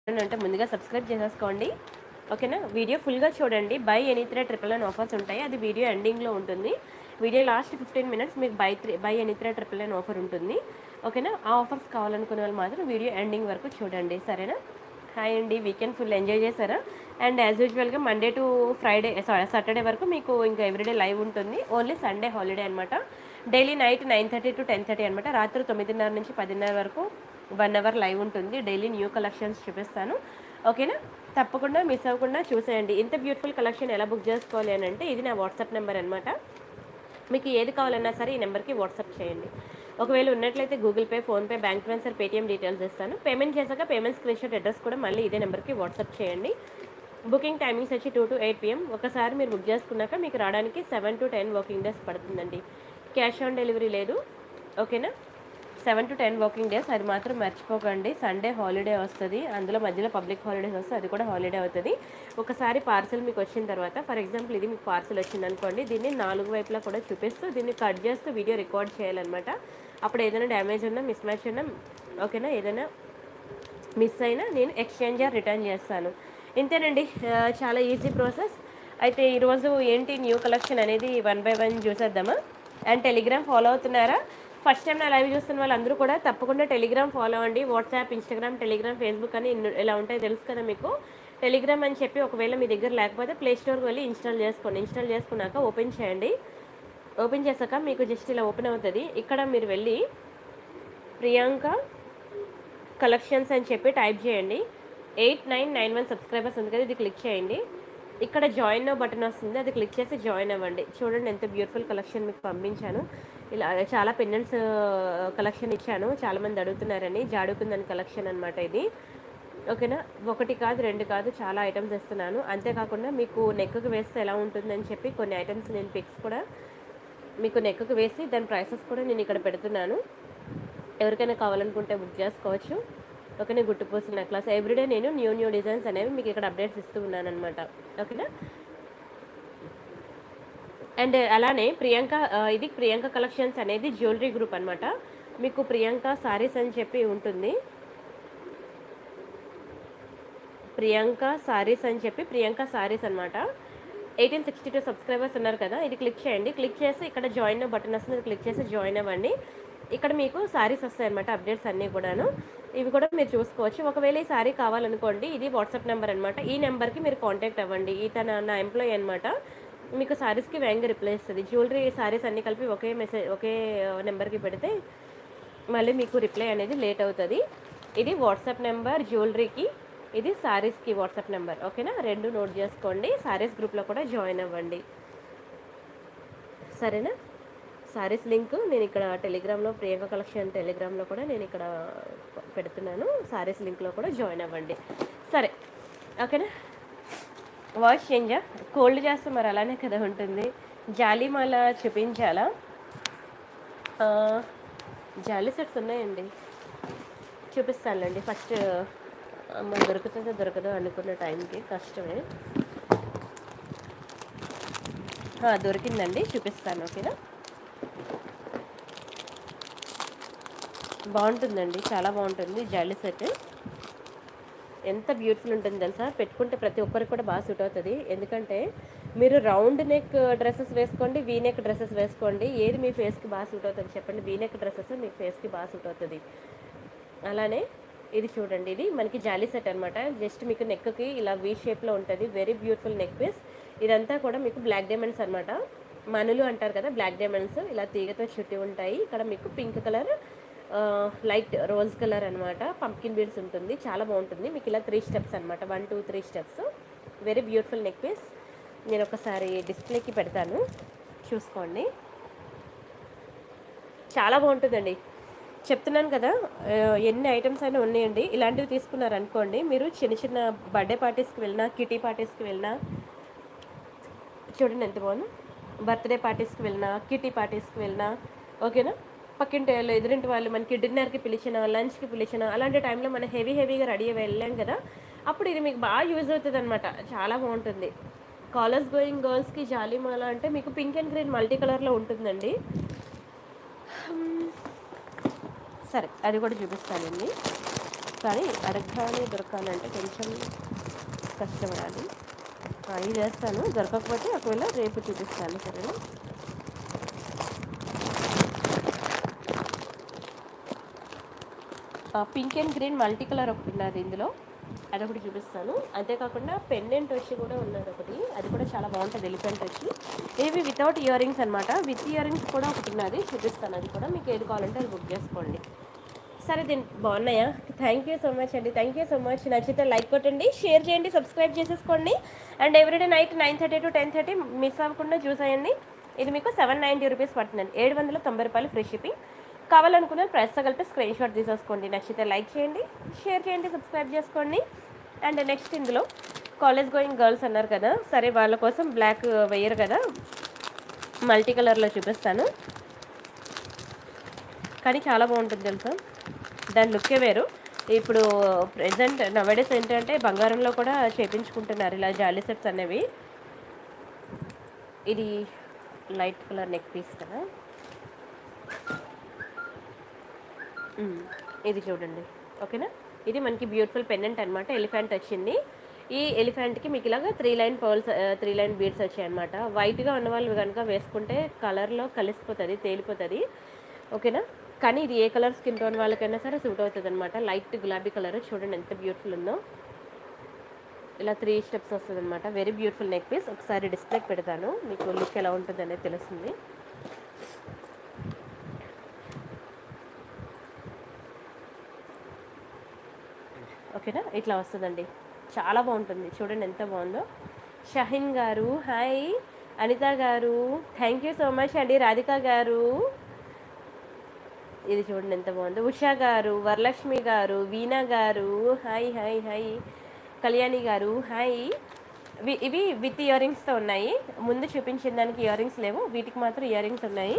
అంటే ముందుగా సబ్స్క్రైబ్ చేసేసుకోండి ఓకేనా వీడియో ఫుల్గా చూడండి buy any three triple nine offers ఉంటాయి అది వీడియో ఎండింగ్లో ఉంటుంది వీడియో లాస్ట్ ఫిఫ్టీన్ మినిట్స్ మీకు buy three buy any three triple nine offer ఉంటుంది ఓకేనా ఆ ఆఫర్స్ కావాలనుకునే వాళ్ళు మాత్రం వీడియో ఎండింగ్ వరకు చూడండి సరేనా హాయ్ అండి వీకెండ్ ఫుల్ ఎంజాయ్ చేశారా అండ్ యాజ్ యూజువల్గా Monday to Friday sorry Saturday వరకు మీకు ఇంకా ఎవ్రీడే లైవ్ ఉంటుంది ఓన్లీ సండే హాలిడే అనమాట daily night nine thirty to ten thirty అనమాట రాత్రి తొమ్మిదిన్నర నుంచి పదిన్నర వరకు వన్ అవర్ లైవ్ ఉంటుంది డైలీ న్యూ కలెక్షన్స్ చూపిస్తాను ఓకేనా తప్పకుండా మిస్ అవ్వకుండా చూసేయండి ఇంత బ్యూటిఫుల్ కలెక్షన్ ఎలా బుక్ చేసుకోవాలి అని అంటే ఇది నా వాట్సాప్ నెంబర్ అనమాట మీకు ఏది కావాలన్నా సరే ఈ నెంబర్కి వాట్సాప్ చేయండి ఒకవేళ ఉన్నట్లయితే Google Pay PhonePe bank transfer Paytm details ఇస్తాను పేమెంట్ చేశాక పేమెంట్ స్క్రీన్ షాట్ అడ్రస్ కూడా మళ్ళీ ఇదే నెంబర్కి వాట్సాప్ చేయండి బుకింగ్ టైమింగ్స్ వచ్చి టూ టు ఎయిట్ పిఎం ఒకసారి మీరు బుక్ చేసుకున్నాక మీకు రావడానికి seven to ten working days పడుతుందండి క్యాష్ ఆన్ డెలివరీ లేదు ఓకేనా seven to ten working days అది మాత్రం మర్చిపోకండి సండే హాలిడే వస్తుంది అందులో మధ్యలో పబ్లిక్ హాలిడేస్ వస్తే అది కూడా హాలిడే అవుతుంది ఒకసారి పార్సల్ మీకు వచ్చిన తర్వాత ఫర్ ఎగ్జాంపుల్ ఇది మీకు పార్సల్ వచ్చింది అనుకోండి దీన్ని నాలుగు వైపులా కూడా చూపిస్తూ దీన్ని కట్ చేస్తూ వీడియో రికార్డ్ చేయాలన్నమాట అప్పుడు ఏదైనా డ్యామేజ్ ఉన్నా మిస్ మ్యాచ్ ఉన్నా ఓకేనా ఏదైనా మిస్ అయినా నేను ఎక్స్చేంజ్ రిటర్న్ చేస్తాను ఇంతేనండి ఆ, చాలా ఈజీ ప్రాసెస్ అయితే ఈరోజు ఏంటి న్యూ కలెక్షన్ అనేది వన్ బై వన్ చూసేద్దామా అండ్ టెలిగ్రామ్ ఫాలో అవుతున్నారా ఫస్ట్ టైం నా లైవ్ చూస్తున్న వాళ్ళందరూ కూడా తప్పకుండా టెలిగ్రామ్ ఫాలో అవ్వండి వాట్సాప్ ఇన్స్టాగ్రామ్ టెలిగ్రామ్ ఫేస్బుక్ అని ఇన్ని- ఇలా ఉంటాయి తెలుసు కదా మీకు టెలిగ్రామ్ అని చెప్పి ఒకవేళ మీ దగ్గర లేకపోతే ప్లే స్టోర్కి వెళ్ళి ఇన్స్టాల్ చేసుకోండి ఇన్స్టాల్ చేసుకున్నాక ఓపెన్ చేయండి ఓపెన్ చేశాక మీకు జస్ట్ ఇలా ఓపెన్ అవుతుంది ఇక్కడ మీరు వెళ్ళి ప్రియాంక కలెక్షన్స్ అని చెప్పి టైప్ చేయండి eight nine nine one subscribers ఉంది కదా ఇది క్లిక్ చేయండి ఇక్కడ జాయిన్ బటన్ వస్తుంది అది క్లిక్ చేసి జాయిన్ అవ్వండి చూడండి ఎంత బ్యూటిఫుల్ కలెక్షన్ మీకు పంపించాను ఇలా చాలా పెండెంట్స్ కలెక్షన్ ఇచ్చాను చాలామంది అడుగుతున్నారని జాడుకుందని కలెక్షన్ అనమాట ఇది ఓకేనా ఒకటి కాదు రెండు కాదు చాలా ఐటమ్స్ ఇస్తున్నాను అంతేకాకుండా మీకు నెక్కి వేస్తే ఎలా ఉంటుందని చెప్పి కొన్ని ఐటమ్స్ నేను పిక్స్ కూడా మీకు నెక్కి వేసి దాని ప్రైసెస్ కూడా నేను ఇక్కడ పెడుతున్నాను ఎవరికైనా కావాలనుకుంటే బుక్ చేసుకోవచ్చు ఓకేనా గుట్టుపూసల నెక్లెస్ ఎవ్రీడే నేను న్యూ న్యూ డిజైన్స్ అనేవి మీకు ఇక్కడ అప్డేట్స్ ఇస్తూ ఉన్నాను అనమాట ఓకేనా అండ్ అలానే ప్రియాంక ఆ, ఇది ప్రియాంక కలెక్షన్స్ అనేది జ్యువెలరీ గ్రూప్ అన్నమాట మీకు ప్రియాంక సారీస్ అని చెప్పి ఉంటుంది ప్రియాంక సారీస్ అని చెప్పి ప్రియాంక సారీస్ అనమాట ఎయిటీన్ సిక్స్టీ టూ సబ్స్క్రైబర్స్ ఉన్నారు కదా ఇది క్లిక్ చేయండి క్లిక్ చేసి ఇక్కడ జాయిన్ బటన్ వస్తుంది ఇది క్లిక్ చేసి జాయిన్ అవ్వండి ఇక్కడ మీకు సారీస్ వస్తాయి అనమాట అప్డేట్స్ అన్నీ కూడాను ఇవి కూడా మీరు చూసుకోవచ్చు ఒకవేళ ఈ సారీ కావాలనుకోండి ఇది వాట్సాప్ నెంబర్ అనమాట ఈ నెంబర్కి మీరు కాంటాక్ట్ అవ్వండి ఈ తన నా ఎంప్లాయీ అనమాట మీకు సారీస్కి వేగంగా రిప్లై ఇస్తుంది జ్యువెలరీ సారీస్ అన్నీ కలిపి ఒకే మెసేజ్ ఒకే నెంబర్కి పెడితే మళ్ళీ మీకు రిప్లై అనేది లేట్ అవుతుంది ఇది వాట్సాప్ నెంబర్ జ్యువెలరీకి ఇది సారీస్కి వాట్సాప్ నెంబర్ ఓకేనా రెండు నోట్ చేసుకోండి సారీస్ గ్రూప్లో కూడా జాయిన్ అవ్వండి సరేనా సారీస్ లింక్ నేను ఇక్కడ టెలిగ్రామ్లో ప్రియాంక కలెక్షన్ టెలిగ్రామ్లో కూడా నేను ఇక్కడ పెడుతున్నాను సారీస్ లింక్లో కూడా జాయిన్ అవ్వండి సరే ఓకేనా వాయిస్ చేంజా కోల్డ్ చేస్తే మరి అలానే కదా ఉంటుంది జాలిమాల చూపించాలా ఆ, జాలీ సెట్స్ ఉన్నాయండి చూపిస్తానులేండి ఫస్ట్ అమ్మ దొరుకుతుందో దొరకదో అనుకున్న టైంకి కష్టమే ఆ, దొరికిందండి చూపిస్తాను ఓకేనా బాగుంటుందండి చాలా బాగుంటుంది జాలీ సెట్ ఎంత బ్యూటిఫుల్ ఉంటుంది తెలుసా పెట్టుకుంటే ప్రతి ఒక్కరికి కూడా బాగా సూట్ అవుతుంది ఎందుకంటే మీరు రౌండ్ నెక్ డ్రెస్సెస్ వేసుకోండి వీ నెక్ డ్రెస్సెస్ వేసుకోండి ఏది మీ ఫేస్కి బాగా సూట్ అవుతుంది చెప్పండి వీ నెక్ డ్రెస్సెస్ మీ ఫేస్కి బాగా సూట్ అవుతుంది అలానే ఇది చూడండి ఇది మనకి జాలీ సెట్ అనమాట జస్ట్ మీకు నెక్కి ఇలా వీ షేప్లో ఉంటుంది వెరీ బ్యూటిఫుల్ నెక్ పీస్ ఇదంతా కూడా మీకు బ్లాక్ డైమండ్స్ అనమాట మనులు అంటారు కదా బ్లాక్ డైమండ్స్ ఇలా తీగతో చుట్టి ఉంటాయి ఇక్కడ మీకు pink colour light rose colour అనమాట పంకిన్ బీడ్స్ ఉంటుంది చాలా బాగుంటుంది మీకు ఇలా త్రీ స్టెప్స్ అనమాట one two three steps very beautiful neck piece నేను ఒకసారి డిస్ప్లేకి పెడతాను చూసుకోండి చాలా బాగుంటుందండి చెప్తున్నాను కదా ఆ, ఎన్ని ఐటమ్స్ అయినా ఉన్నాయండి ఇలాంటివి తీసుకున్నారు అనుకోండి మీరు చిన్న చిన్న బర్త్డే పార్టీస్కి వెళ్ళినా కిటీ పార్టీస్కి వెళ్ళినా చూడండి ఎంత బాగుంది బర్త్డే పార్టీస్కి వెళ్ళినా కిటీ పార్టీస్కి వెళ్ళినా ఓకేనా పక్కింటి వాళ్ళు ఎదురింటి వాళ్ళు మనకి డిన్నర్కి పిలిచిన లంచ్కి పిలిచిన అలాంటి టైంలో మనం హెవీ హెవీగా రెడీ అయ్యి వెళ్ళాం కదా అప్పుడు ఇది మీకు బాగా యూజ్ అవుతుంది అనమాట చాలా బాగుంటుంది కాలేజ్ గోయింగ్ గర్ల్స్కి జాలిమాల అంటే మీకు పింక్ అండ్ గ్రీన్ మల్టీ కలర్లో ఉంటుందండి సరే అది కూడా చూపిస్తానండి కానీ అడగగానే దొరకాలంటే కొంచెం కష్టపడాలి ట్రై చేస్తాను దొరకకపోతే ఒకవేళ రేపు చూపిస్తాను సరేనా pink and green multi colour ఒకటి ఉన్నది ఇందులో అదొకటి చూపిస్తాను అంతేకాకుండా పెండెంట్ వచ్చి కూడా ఉన్నది ఒకటి అది కూడా చాలా బాగుంటుంది ఎలిఫెంట్ వచ్చి ఇవి వితౌట్ ఇయర్ రింగ్స్ అనమాట విత్ ఇయర్ రింగ్స్ కూడా ఒకటి ఉన్నది చూపిస్తాను అది కూడా మీకు ఏది కావాలంటే అది బుక్ చేసుకోండి సరే దీని బాగున్నాయా థ్యాంక్ యూ సో మచ్ అండి థ్యాంక్ యూ సో మచ్ నచ్చితే లైక్ కొట్టండి షేర్ చేయండి సబ్స్క్రైబ్ చేసేసుకోండి and everyday night nine thirty to ten thirty miss అవ్వకుండా చూసేయండి ఇది మీకు సెవెన్ నైంటీ రూపీస్ పడుతుందండి ఏడు వందల తొంభై రూపాయలు ఫ్రీ షిప్పింగ్ కావాలనుకున్న ప్రైస్తో కలిపి స్క్రీన్ షాట్ తీసేసుకోండి నచ్చితే లైక్ చేయండి షేర్ చేయండి సబ్స్క్రైబ్ చేసుకోండి అండ్ నెక్స్ట్ ఇందులో కాలేజ్ గోయింగ్ గర్ల్స్ అన్నారు కదా సరే వాళ్ళ కోసం బ్లాక్ వేయరు కదా మల్టీ కలర్లో చూపిస్తాను కానీ చాలా బాగుంటుంది తెలుసా దాని లుక్కే వేరు ఇప్పుడు ప్రజెంట్ నవడేస్ ఏంటంటే బంగారంలో కూడా చేపించుకుంటున్నారు ఇలా జాలీ సెట్స్ అనేవి ఇది లైట్ కలర్ నెక్ పీస్ కదా మ్మ్. ఇది చూడండి ఓకేనా ఇది మనకి బ్యూటిఫుల్ పెండెంట్ అనమాట ఎలిఫెంట్ వచ్చింది ఈ ఎలిఫెంట్కి మీకు ఇలాగా three line pearls three line beads వచ్చాయి అనమాట వైట్గా ఉన్న వాళ్ళు కనుక వేసుకుంటే కలర్లో కలిసిపోతుంది తేలిపోతుంది ఓకేనా కానీ ఇది ఏ కలర్ స్కిన్ టోన్ వాళ్ళకైనా సరే సూట్ అవుతుంది అనమాట లైట్ గులాబీ కలర్ చూడండి ఎంత బ్యూటిఫుల్ ఉందో ఇలా త్రీ స్టెప్స్ వస్తుంది అనమాట వెరీ బ్యూటిఫుల్ నెక్ పీస్ ఒకసారి డిస్ప్లేకి పెడతాను మీకు లుక్ ఎలా ఉంటుంది అనేది తెలుస్తుంది ఓకేనా ఇట్లా వస్తుందండి చాలా బాగుంటుంది చూడండి ఎంత బాగుందో షహిన్ గారు హాయ్ అనిత గారు థ్యాంక్ యూ సో మచ్ అండి రాధిక గారు ఇది చూడండి ఎంత బాగుందో ఉషా గారు వరలక్ష్మి గారు వీణా గారు హాయ్ హాయ్ హాయ్ కళ్యాణి గారు హాయ్ వి- ఇవి విత్ ఇయర్ రింగ్స్తో ఉన్నాయి ముందు చూపించిన దానికి ఇయర్ రింగ్స్ లేవు వీటికి మాత్రం ఇయర్ రింగ్స్ ఉన్నాయి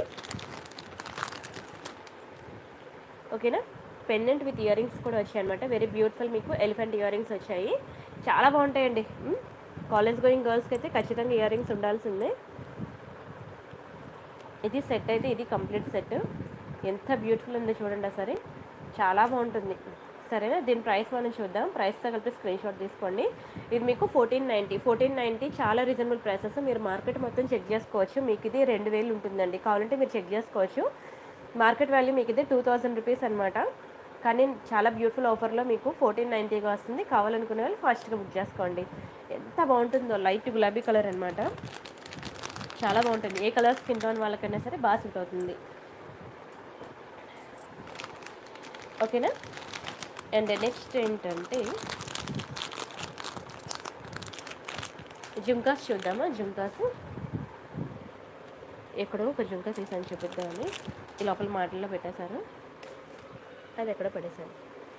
ఓకేనా పెండెంట్ విత్ ఇయర్ రింగ్స్ కూడా వచ్చాయి అనమాట వెరీ బ్యూటిఫుల్ మీకు ఎలిఫెంట్ ఇయర్ రింగ్స్ వచ్చాయి చాలా బాగుంటాయండి కాలేజ్ గోయింగ్ గర్ల్స్కి అయితే ఖచ్చితంగా ఇయర్ రింగ్స్ ఉండాల్సిందే ఇది సెట్ అయితే ఇది కంప్లీట్ సెట్ ఎంత బ్యూటిఫుల్ ఉందో చూడండి సరే చాలా బాగుంటుంది సరేనా దీని ప్రైస్ మనం చూద్దాం ప్రైస్తో కలిపి స్క్రీన్ షాట్ తీసుకోండి ఇది మీకు ఫోర్టీన్ నైంటీ ఫోర్టీన్ నైంటీ చాలా రీజనబుల్ ప్రైసెస్ మీరు మార్కెట్ మొత్తం చెక్ చేసుకోవచ్చు మీకు ఇది రెండు వేలు ఉంటుందండి కావాలంటే మీరు చెక్ చేసుకోవచ్చు మార్కెట్ వాల్యూ మీకు ఇది టూ థౌజండ్ రూపీస్ అనమాట కానీ చాలా బ్యూటిఫుల్ ఆఫర్లో మీకు ఫోర్టీన్ నైంటీగా వస్తుంది కావాలనుకునే వాళ్ళు ఫాస్ట్గా బుక్ చేసుకోండి ఎంత బాగుంటుందో లైట్ గులాబీ కలర్ అనమాట చాలా బాగుంటుంది ఏ కలర్ స్కిన్ టోన్ వాళ్ళకైనా సరే బాగా సూట్ అవుతుంది ఓకేనా అండ్ నెక్స్ట్ ఏంటంటే జుంకాస్ చూద్దామా జుంకాస్ ఎక్కడో ఒక జుంకా తీసాను చూపిద్దామని ఈ లోపల మాటల్లో పెట్టేశారు అది ఎక్కడో పడేశాను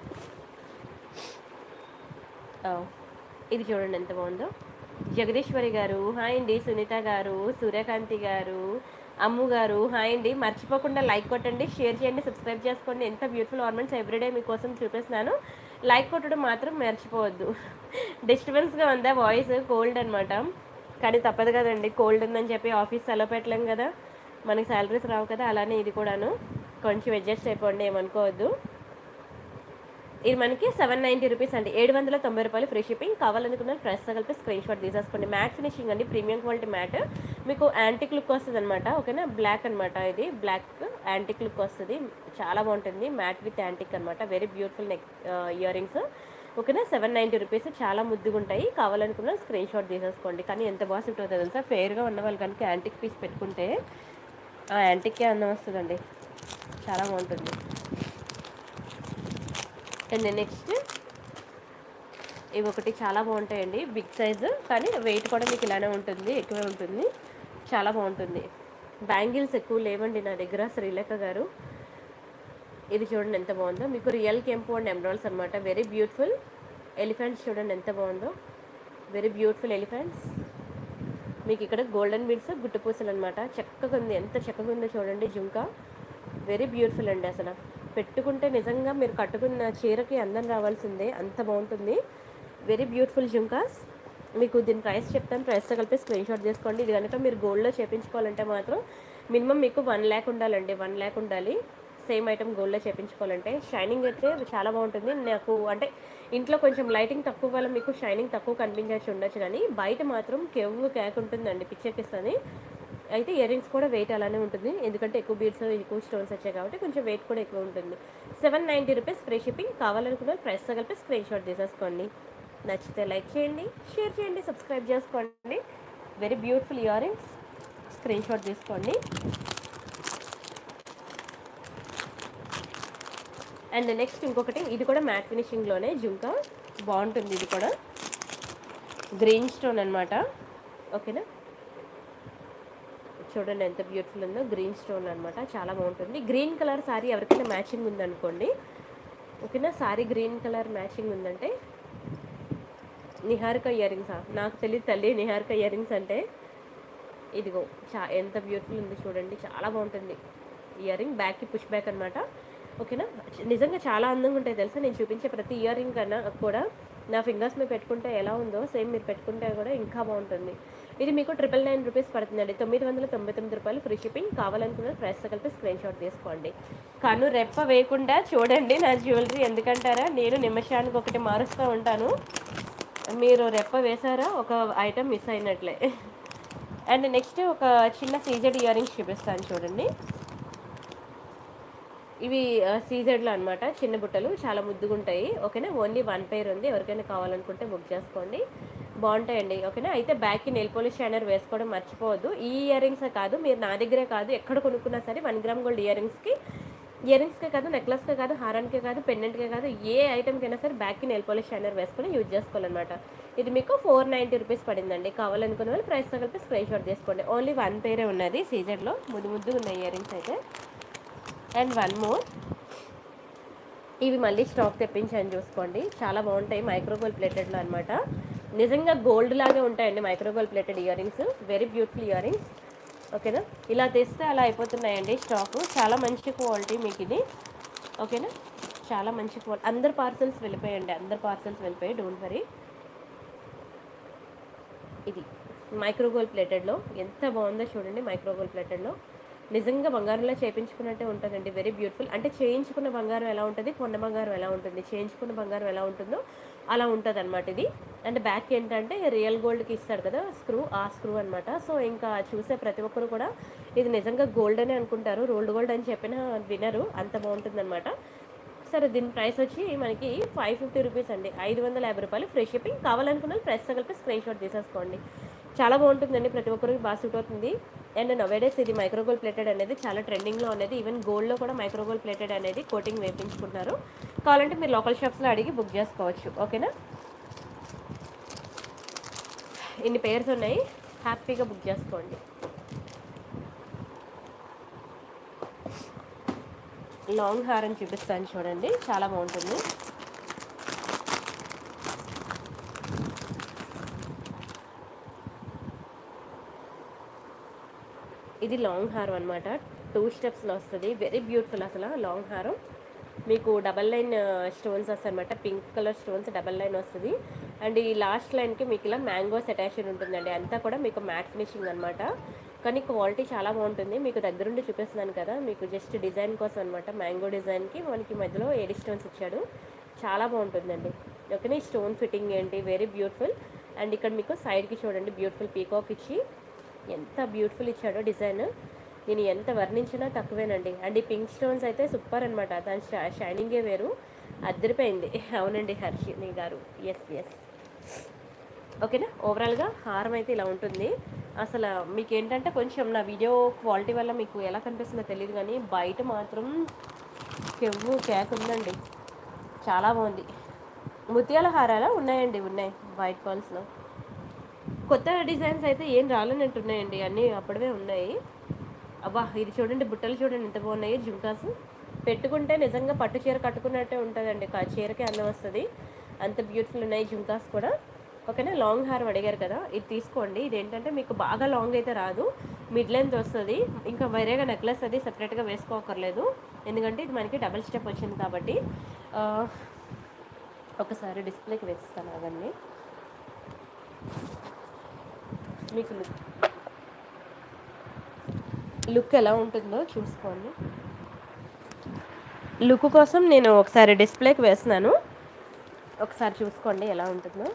ఆ, ఇది చూడండి ఎంత బాగుందో జగదీశ్వరి గారు హాయ్ అండి సునీత గారు సూర్యకాంతి గారు అమ్ము గారు హాయ్ అండి మర్చిపోకుండా లైక్ కొట్టండి షేర్ చేయండి సబ్స్క్రైబ్ చేసుకోండి ఎంత బ్యూటిఫుల్ ఆర్నమెంట్స్ ఎవ్రీడే మీకోసం చూపిస్తున్నాను లైక్ కొట్టడం మాత్రం మర్చిపోవద్దు డిస్టర్బెన్స్గా ఉందా వాయిస్ కోల్డ్ అనమాట కానీ తప్పదు కదండి కోల్డ్ ఉందని చెప్పి ఆఫీస్ సెలవు పెట్టలేం కదా మనకి శాలరీస్ రావు కదా అలానే ఇది కూడాను కొంచెం అడ్జస్ట్ అయిపోండి ఏమనుకోవద్దు ఇది మనకి సెవెన్ నైంటీ రూపీస్ అండి ఏడు వందల తొంభై రూపాయలు ఫ్రీ షిప్పింగ్ కావాలనుకున్న ప్రైస్ కలిపి స్క్రీన్ షాట్ తీసేసుకోండి మ్యాట్ ఫినిషింగ్ అండి ప్రీమియం క్వాలిటీ మ్యాట్ మీకు యాంటిక్ లుక్ వస్తుంది అనమాట ఓకేనా బ్లాక్ అనమాట ఇది బ్లాక్ యాంటిక్ లుక్ వస్తుంది చాలా బాగుంటుంది మ్యాట్ విత్ యాంటిక్ అనమాట very beautiful neck earrings ఓకేనా సెవెన్ నైంటీ రూపీస్ చాలా ముద్దుగా ఉంటాయి కావాలనుకున్న స్క్రీన్ షాట్ తీసేసుకోండి కానీ ఎంత బాగా సూట్ అవుతుంది తెలుసా ఫేర్గా ఉన్న వాళ్ళు కనుక యాంటిక్ పీస్ పెట్టుకుంటే ఆ యాంటిక్కే అందం వస్తుందండి చాలా బాగుంటుంది అండ్ నెక్స్ట్ ఇవి ఒకటి చాలా బాగుంటాయండి బిగ్ సైజు కానీ వెయిట్ కూడా మీకు ఇలానే ఉంటుంది ఎక్కువే ఉంటుంది చాలా బాగుంటుంది బ్యాంగిల్స్ ఎక్కువ లేవండి నా దగ్గర శ్రీలేఖ గారు ఇది చూడండి ఎంత బాగుందో మీకు రియల్ కెంపు అండ్ ఎమరాల్స్ అనమాట వెరీ బ్యూటిఫుల్ ఎలిఫెంట్స్ చూడండి ఎంత బాగుందో వెరీ బ్యూటిఫుల్ ఎలిఫెంట్స్ మీకు ఇక్కడ గోల్డెన్ బీడ్స్ గుట్టుపూసలు అనమాట చక్కగా ఉంది ఎంత చక్కగా ఉందో చూడండి జుంకా వెరీ బ్యూటిఫుల్ అండి అసలు పెట్టుకుంటే నిజంగా మీరు కట్టుకున్న చీరకి అందం రావాల్సిందే అంత బాగుంటుంది వెరీ బ్యూటిఫుల్ జుంకాస్ మీకు దీని ప్రైస్ చెప్తాను ప్రైస్తో కలిపి స్క్రీన్ షాట్ చేసుకోండి ఇది కనుక మీరు గోల్డ్లో చేపించుకోవాలంటే మాత్రం మినిమం మీకు వన్ ల్యాక్ ఉండాలండి వన్ ల్యాక్ ఉండాలి సేమ్ ఐటమ్ గోల్డ్లో చేపించుకోవాలంటే షైనింగ్ అయితే చాలా బాగుంటుంది నాకు అంటే ఇంట్లో కొంచెం లైటింగ్ తక్కువ వల్ల మీకు షైనింగ్ తక్కువ కనిపించవచ్చు ఉండొచ్చు కానీ బయట మాత్రం కెవ్వు కేక్ ఉంటుందండి పిచ్చెక్కిస్తుంది అయితే ఇయర్ రింగ్స్ కూడా వెయిట్ అలానే ఉంటుంది ఎందుకంటే ఎక్కువ బీడ్స్ ఎక్కువ స్టోన్స్ వచ్చాయి కాబట్టి కొంచెం వెయిట్ కూడా ఎక్కువ ఉంటుంది seven ninety rupees free shipping కావాలనుకున్న ప్రైస్తో కలిపి స్క్రీన్ షాట్ తీసేసుకోండి నచ్చితే లైక్ చేయండి షేర్ చేయండి సబ్స్క్రైబ్ చేసుకోండి very beautiful earrings screen shot తీసుకోండి అండ్ నెక్స్ట్ ఇంకొకటి ఇది కూడా మ్యాట్ ఫినిషింగ్లోనే జుంకా బాగుంటుంది ఇది కూడా గ్రీన్ స్టోన్ అనమాట ఓకేనా చూడండి ఎంత బ్యూటిఫుల్ ఉందో గ్రీన్ స్టోన్ అనమాట చాలా బాగుంటుంది గ్రీన్ కలర్ సారీ ఎవరికైనా మ్యాచింగ్ ఉందనుకోండి ఓకేనా సారీ గ్రీన్ కలర్ మ్యాచింగ్ ఉందంటే నిహారిక ఇయర్ రింగ్సా నాకు తెలియదు తల్లి నిహారిక ఇయర్ రింగ్స్ అంటే ఇదిగో చా ఎంత బ్యూటిఫుల్ ఉంది చూడండి చాలా బాగుంటుంది ఇయర్ రింగ్ బ్యాక్కి పుష్ బ్యాక్ అనమాట ఓకేనా నిజంగా చాలా అందంగా ఉంటాయి తెలుసా నేను చూపించే ప్రతి ఇయర్ రింగ్ కన్నా కూడా నా ఫింగర్స్ మీద పెట్టుకుంటే ఎలా ఉందో సేమ్ మీరు పెట్టుకుంటే కూడా ఇంకా బాగుంటుంది ఇది మీకు ట్రిపుల్ నైన్ రూపీస్ పడుతుందండి తొమ్మిది వందల తొంభై తొమ్మిది రూపాయలు ఫ్రీ షిప్పింగ్ కావాలనుకున్న ప్రైస్తో కలిపి స్క్రీన్ షాట్ తీసుకోండి కను రెప్ప వేయకుండా చూడండి నా జ్యువెలరీ ఎందుకంటారా నేను నిమిషానికి ఒకటి మారుస్తూ ఉంటాను మీరు రెప్ప వేసారా ఒక ఐటమ్ మిస్ అయినట్లే అండ్ నెక్స్ట్ ఒక చిన్న సీజెడ్ ఇయర్ రింగ్స్ చూపిస్తాను చూడండి ఇవి సీజెడ్లో అనమాట చిన్న బుట్టలు చాలా ముద్దుగా ఉంటాయి ఓకేనా ఓన్లీ వన్ పేర్ ఉంది ఎవరికైనా కావాలనుకుంటే బుక్ చేసుకోండి బాగుంటాయండి ఓకేనా అయితే బ్యాక్కి నెయిల్ పోలిష్ షైనర్ వేసుకోవడం మర్చిపోవద్దు ఈ ఇయర్ రింగ్స్ కాదు మీరు నా దగ్గరే కాదు ఎక్కడ కొనుక్కున్నా సరే వన్ గ్రామ్ గోల్డ్ ఇయర్ రింగ్స్కి ఇయర్ రింగ్స్కే కాదు నెక్లెస్కే కాదు హారానికే కాదు పెండెంట్కే కాదు ఏ ఐటమ్కైనా సరే బ్యాక్కి నెయిల్ పాలిష్ షైనర్ వేసుకొని యూజ్ చేసుకోవాలన్నమాట ఇది మీకు ఫోర్ నైంటీ రూపీస్ పడిందండి కావాలనుకున్న వాళ్ళు ప్రైస్తో కలిపి స్క్రీన్ షాట్ తీసుకోండి ఓన్లీ వన్ పేరే ఉన్నది సీజర్లో ముద్దు ముద్దు ఉన్నాయి ఇయర్ రింగ్స్ అయితే అండ్ వన్ మోర్ ఇవి మళ్ళీ స్టాక్ తెప్పించాను చూసుకోండి చాలా బాగుంటాయి మైక్రోగోల్ ప్లేటెడ్లో అనమాట నిజంగా గోల్డ్ లాగే ఉంటాయండి micro gold plated earrings very beautiful earrings ఓకేనా ఇలా తెస్తే అలా అయిపోతున్నాయండి స్టాక్ చాలా మంచి క్వాలిటీ మీకు ఇది ఓకేనా చాలా మంచి క్వాలిటీ అందరు పార్సల్స్ వెళ్ళిపోయండి అందరు పార్సల్స్ వెళ్ళిపోయాయి డోంట్ వరీ ఇది మైక్రోగోల్ ప్లేటెడ్లో ఎంత బాగుందో చూడండి మైక్రోగోల్ ప్లేటెడ్లో నిజంగా బంగారంలో చేయించుకున్నట్టే ఉంటుందండి వెరీ బ్యూటిఫుల్ అంటే చేయించుకున్న బంగారం ఎలా ఉంటుంది కొన్న బంగారం ఎలా ఉంటుంది చేయించుకున్న బంగారం ఎలా ఉంటుందో అలా ఉంటుంది అనమాట ఇది అండ్ బ్యాక్ ఏంటంటే రియల్ గోల్డ్కి ఇస్తాడు కదా స్క్రూ ఆ స్క్రూ అనమాట సో ఇంకా చూసే ప్రతి ఒక్కరు కూడా ఇది నిజంగా గోల్డ్ అని అనుకుంటారు రోల్డ్ గోల్డ్ అని చెప్పిన వినరు అంత బాగుంటుంది సరే దీని ప్రైస్ వచ్చి మనకి ఫైవ్ ఫిఫ్టీ రూపీస్ అండి ఐదు వందల యాభై రూపాయలు ఫ్రీ షిప్పింగ్ కావాలనుకున్న ప్రైస్ కలిపి స్క్రీన్ షాట్ తీసేసుకోండి చాలా బాగుంటుందండి ప్రతి ఒక్కరికి బాగా సూట్ అవుతుంది అండ్ నవేడేస్ ఇది మైక్రోగోల్ ప్లేటెడ్ అనేది చాలా ట్రెండింగ్లో ఉన్నది ఈవెన్ గోల్డ్లో కూడా మైక్రోగోల్ ప్లేటెడ్ అనేది కోటింగ్ వేపించుకుంటున్నారు కావాలంటే మీరు లోకల్ షాప్స్లో అడిగి బుక్ చేసుకోవచ్చు ఓకేనా ఇన్ని పేర్స్ ఉన్నాయి హ్యాపీగా బుక్ చేసుకోండి లాంగ్ హారం చూపిస్తాను చూడండి చాలా బాగుంటుంది ఇది లాంగ్ హారం అనమాట టూ స్టెప్స్లో వస్తుంది వెరీ బ్యూటిఫుల్ అసలు లాంగ్ హారం మీకు డబల్ లైన్ స్టోన్స్ వస్తాయి అనమాట pink colour stones double line వస్తుంది అండ్ ఈ లాస్ట్ లైన్కి మీకు ఇలా మ్యాంగోస్ అటాచ్డ్ ఉంటుందండి అంతా కూడా మీకు మ్యాట్ ఫినిషింగ్ అనమాట కానీ క్వాలిటీ చాలా బాగుంటుంది మీకు దగ్గరుండి చూపిస్తున్నాను కదా మీకు జస్ట్ డిజైన్ కోసం అనమాట మ్యాంగో డిజైన్కి మనకి మధ్యలో ఏడి స్టోన్స్ ఇచ్చాడు చాలా బాగుంటుందండి ఓకేనా ఈ స్టోన్ ఫిట్టింగ్ ఏంటి వెరీ బ్యూటిఫుల్ అండ్ ఇక్కడ మీకు సైడ్కి చూడండి బ్యూటిఫుల్ పీకాక్ ఇచ్చి ఎంత బ్యూటిఫుల్ ఇచ్చాడో డిజైన్ నేను ఎంత వర్ణించినా తక్కువేనండి అండ్ ఈ పింక్ స్టోన్స్ అయితే సూపర్ అనమాట దాని షై- షైనింగే వేరు అద్దరిపోయింది అవునండి హర్షిని గారు ఎస్ ఎస్ ఓకేనా ఓవరాల్గా హారం అయితే ఇలా ఉంటుంది అసలు మీకు ఏంటంటే కొంచెం నా వీడియో క్వాలిటీ వల్ల మీకు ఎలా కనిపిస్తుందో తెలియదు కానీ బయట మాత్రం కెవ్వు కేక్ ఉందండి చాలా బాగుంది ముత్యాల హారాలా ఉన్నాయండి ఉన్నాయి వైట్ పాల్స్లో కొత్త డిజైన్స్ అయితే ఏం రాలేనట్టున్నాయండి అన్నీ అప్పుడే ఉన్నాయి అబ్బా ఇది చూడండి బుట్టలు చూడండి ఎంత బాగున్నాయి జుంకాస్ పెట్టుకుంటే నిజంగా పట్టు చీర కట్టుకున్నట్టే ఉంటుందండి కా చీరకే అందం వస్తుంది అంత బ్యూటిఫుల్ ఉన్నాయి జుంకాస్ కూడా ఓకేనా లాంగ్ హారం అడిగారు కదా ఇది తీసుకోండి ఇది ఏంటంటే మీకు బాగా లాంగ్ అయితే రాదు మిడ్ లెంత్ వస్తుంది ఇంకా వేరేగా నెక్లెస్ అది సపరేట్గా వేసుకోకర్లేదు ఎందుకంటే ఇది మనకి డబుల్ స్టెప్ వచ్చింది కాబట్టి ఆ, ఒకసారి డిస్ప్లేకి వేస్తాను అవన్నీ మీకు లుక్ లుక్ ఎలా ఉంటుందో చూసుకోండి లుక్ కోసం నేను ఒకసారి డిస్ప్లేకి వేస్తున్నాను ఒకసారి చూసుకోండి ఎలా ఉంటుందో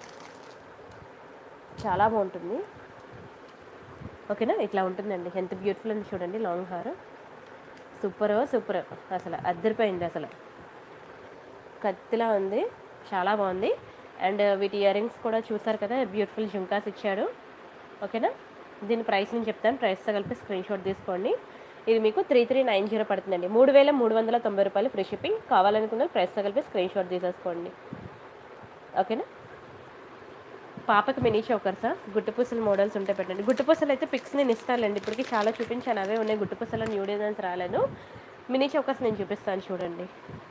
చాలా బాగుంటుంది ఓకేనా ఇట్లా ఉంటుందండి ఎంత బ్యూటిఫుల్ ఉంది చూడండి లాంగ్ హార్ సూపర్ సూపర్ అసలు అద్దరిపోయింది అసలు కత్తిలా ఉంది చాలా బాగుంది అండ్ వీటి ఇయర్ రింగ్స్ కూడా చూసారు కదా బ్యూటిఫుల్ జుంకాస్ ఇచ్చాడు ఓకేనా దీని ప్రైస్ నేను చెప్తాను ప్రైస్తో కలిపి స్క్రీన్ షాట్ తీసుకోండి ఇది మీకు త్రీ త్రీ నైన్ జీరో పడుతుందండి మూడు వేల మూడు వందల తొంభై రూపాయలు ఫ్రీ షిప్పింగ్ కావాలనుకున్న ప్రైస్తో కలిపి స్క్రీన్ షాట్ తీసేసుకోండి ఓకేనా పాపకి మినీ చౌకర్సా గుట్టుపూసల మోడల్స్ ఉంటే పెట్టండి గుట్టుపూసలు అయితే పిక్స్ నేను ఇస్తానులేండి ఇప్పటికి చాలా చూపించాను అవే ఉన్నాయి గుట్టుపూసల న్యూ డిజైన్స్ రాలేదు మినీ చౌకర్స్ నేను చూపిస్తాను చూడండి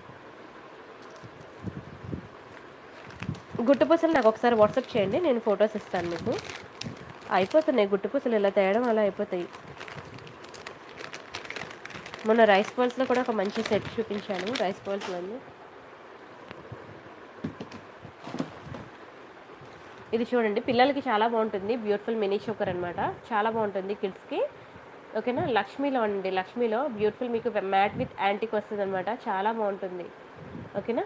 గుట్టుపూసలు నాకు ఒకసారి వాట్సాప్ చేయండి నేను ఫొటోస్ ఇస్తాను మీకు అయిపోతున్నాయి గుట్టుపూసలు ఇలా తేయడం అలా అయిపోతాయి మొన్న రైస్ బాల్స్లో కూడా ఒక మంచి సెట్ చూపించాను రైస్ బాల్స్లోని ఇది చూడండి పిల్లలకి చాలా బాగుంటుంది బ్యూటిఫుల్ మినీ చోకర్ అనమాట చాలా బాగుంటుంది కిడ్స్కి ఓకేనా లక్ష్మీలో అండి లక్ష్మీలో బ్యూటిఫుల్ మీకు మ్యాట్ విత్ యాంటిక్ వస్తుంది అనమాట చాలా బాగుంటుంది ఓకేనా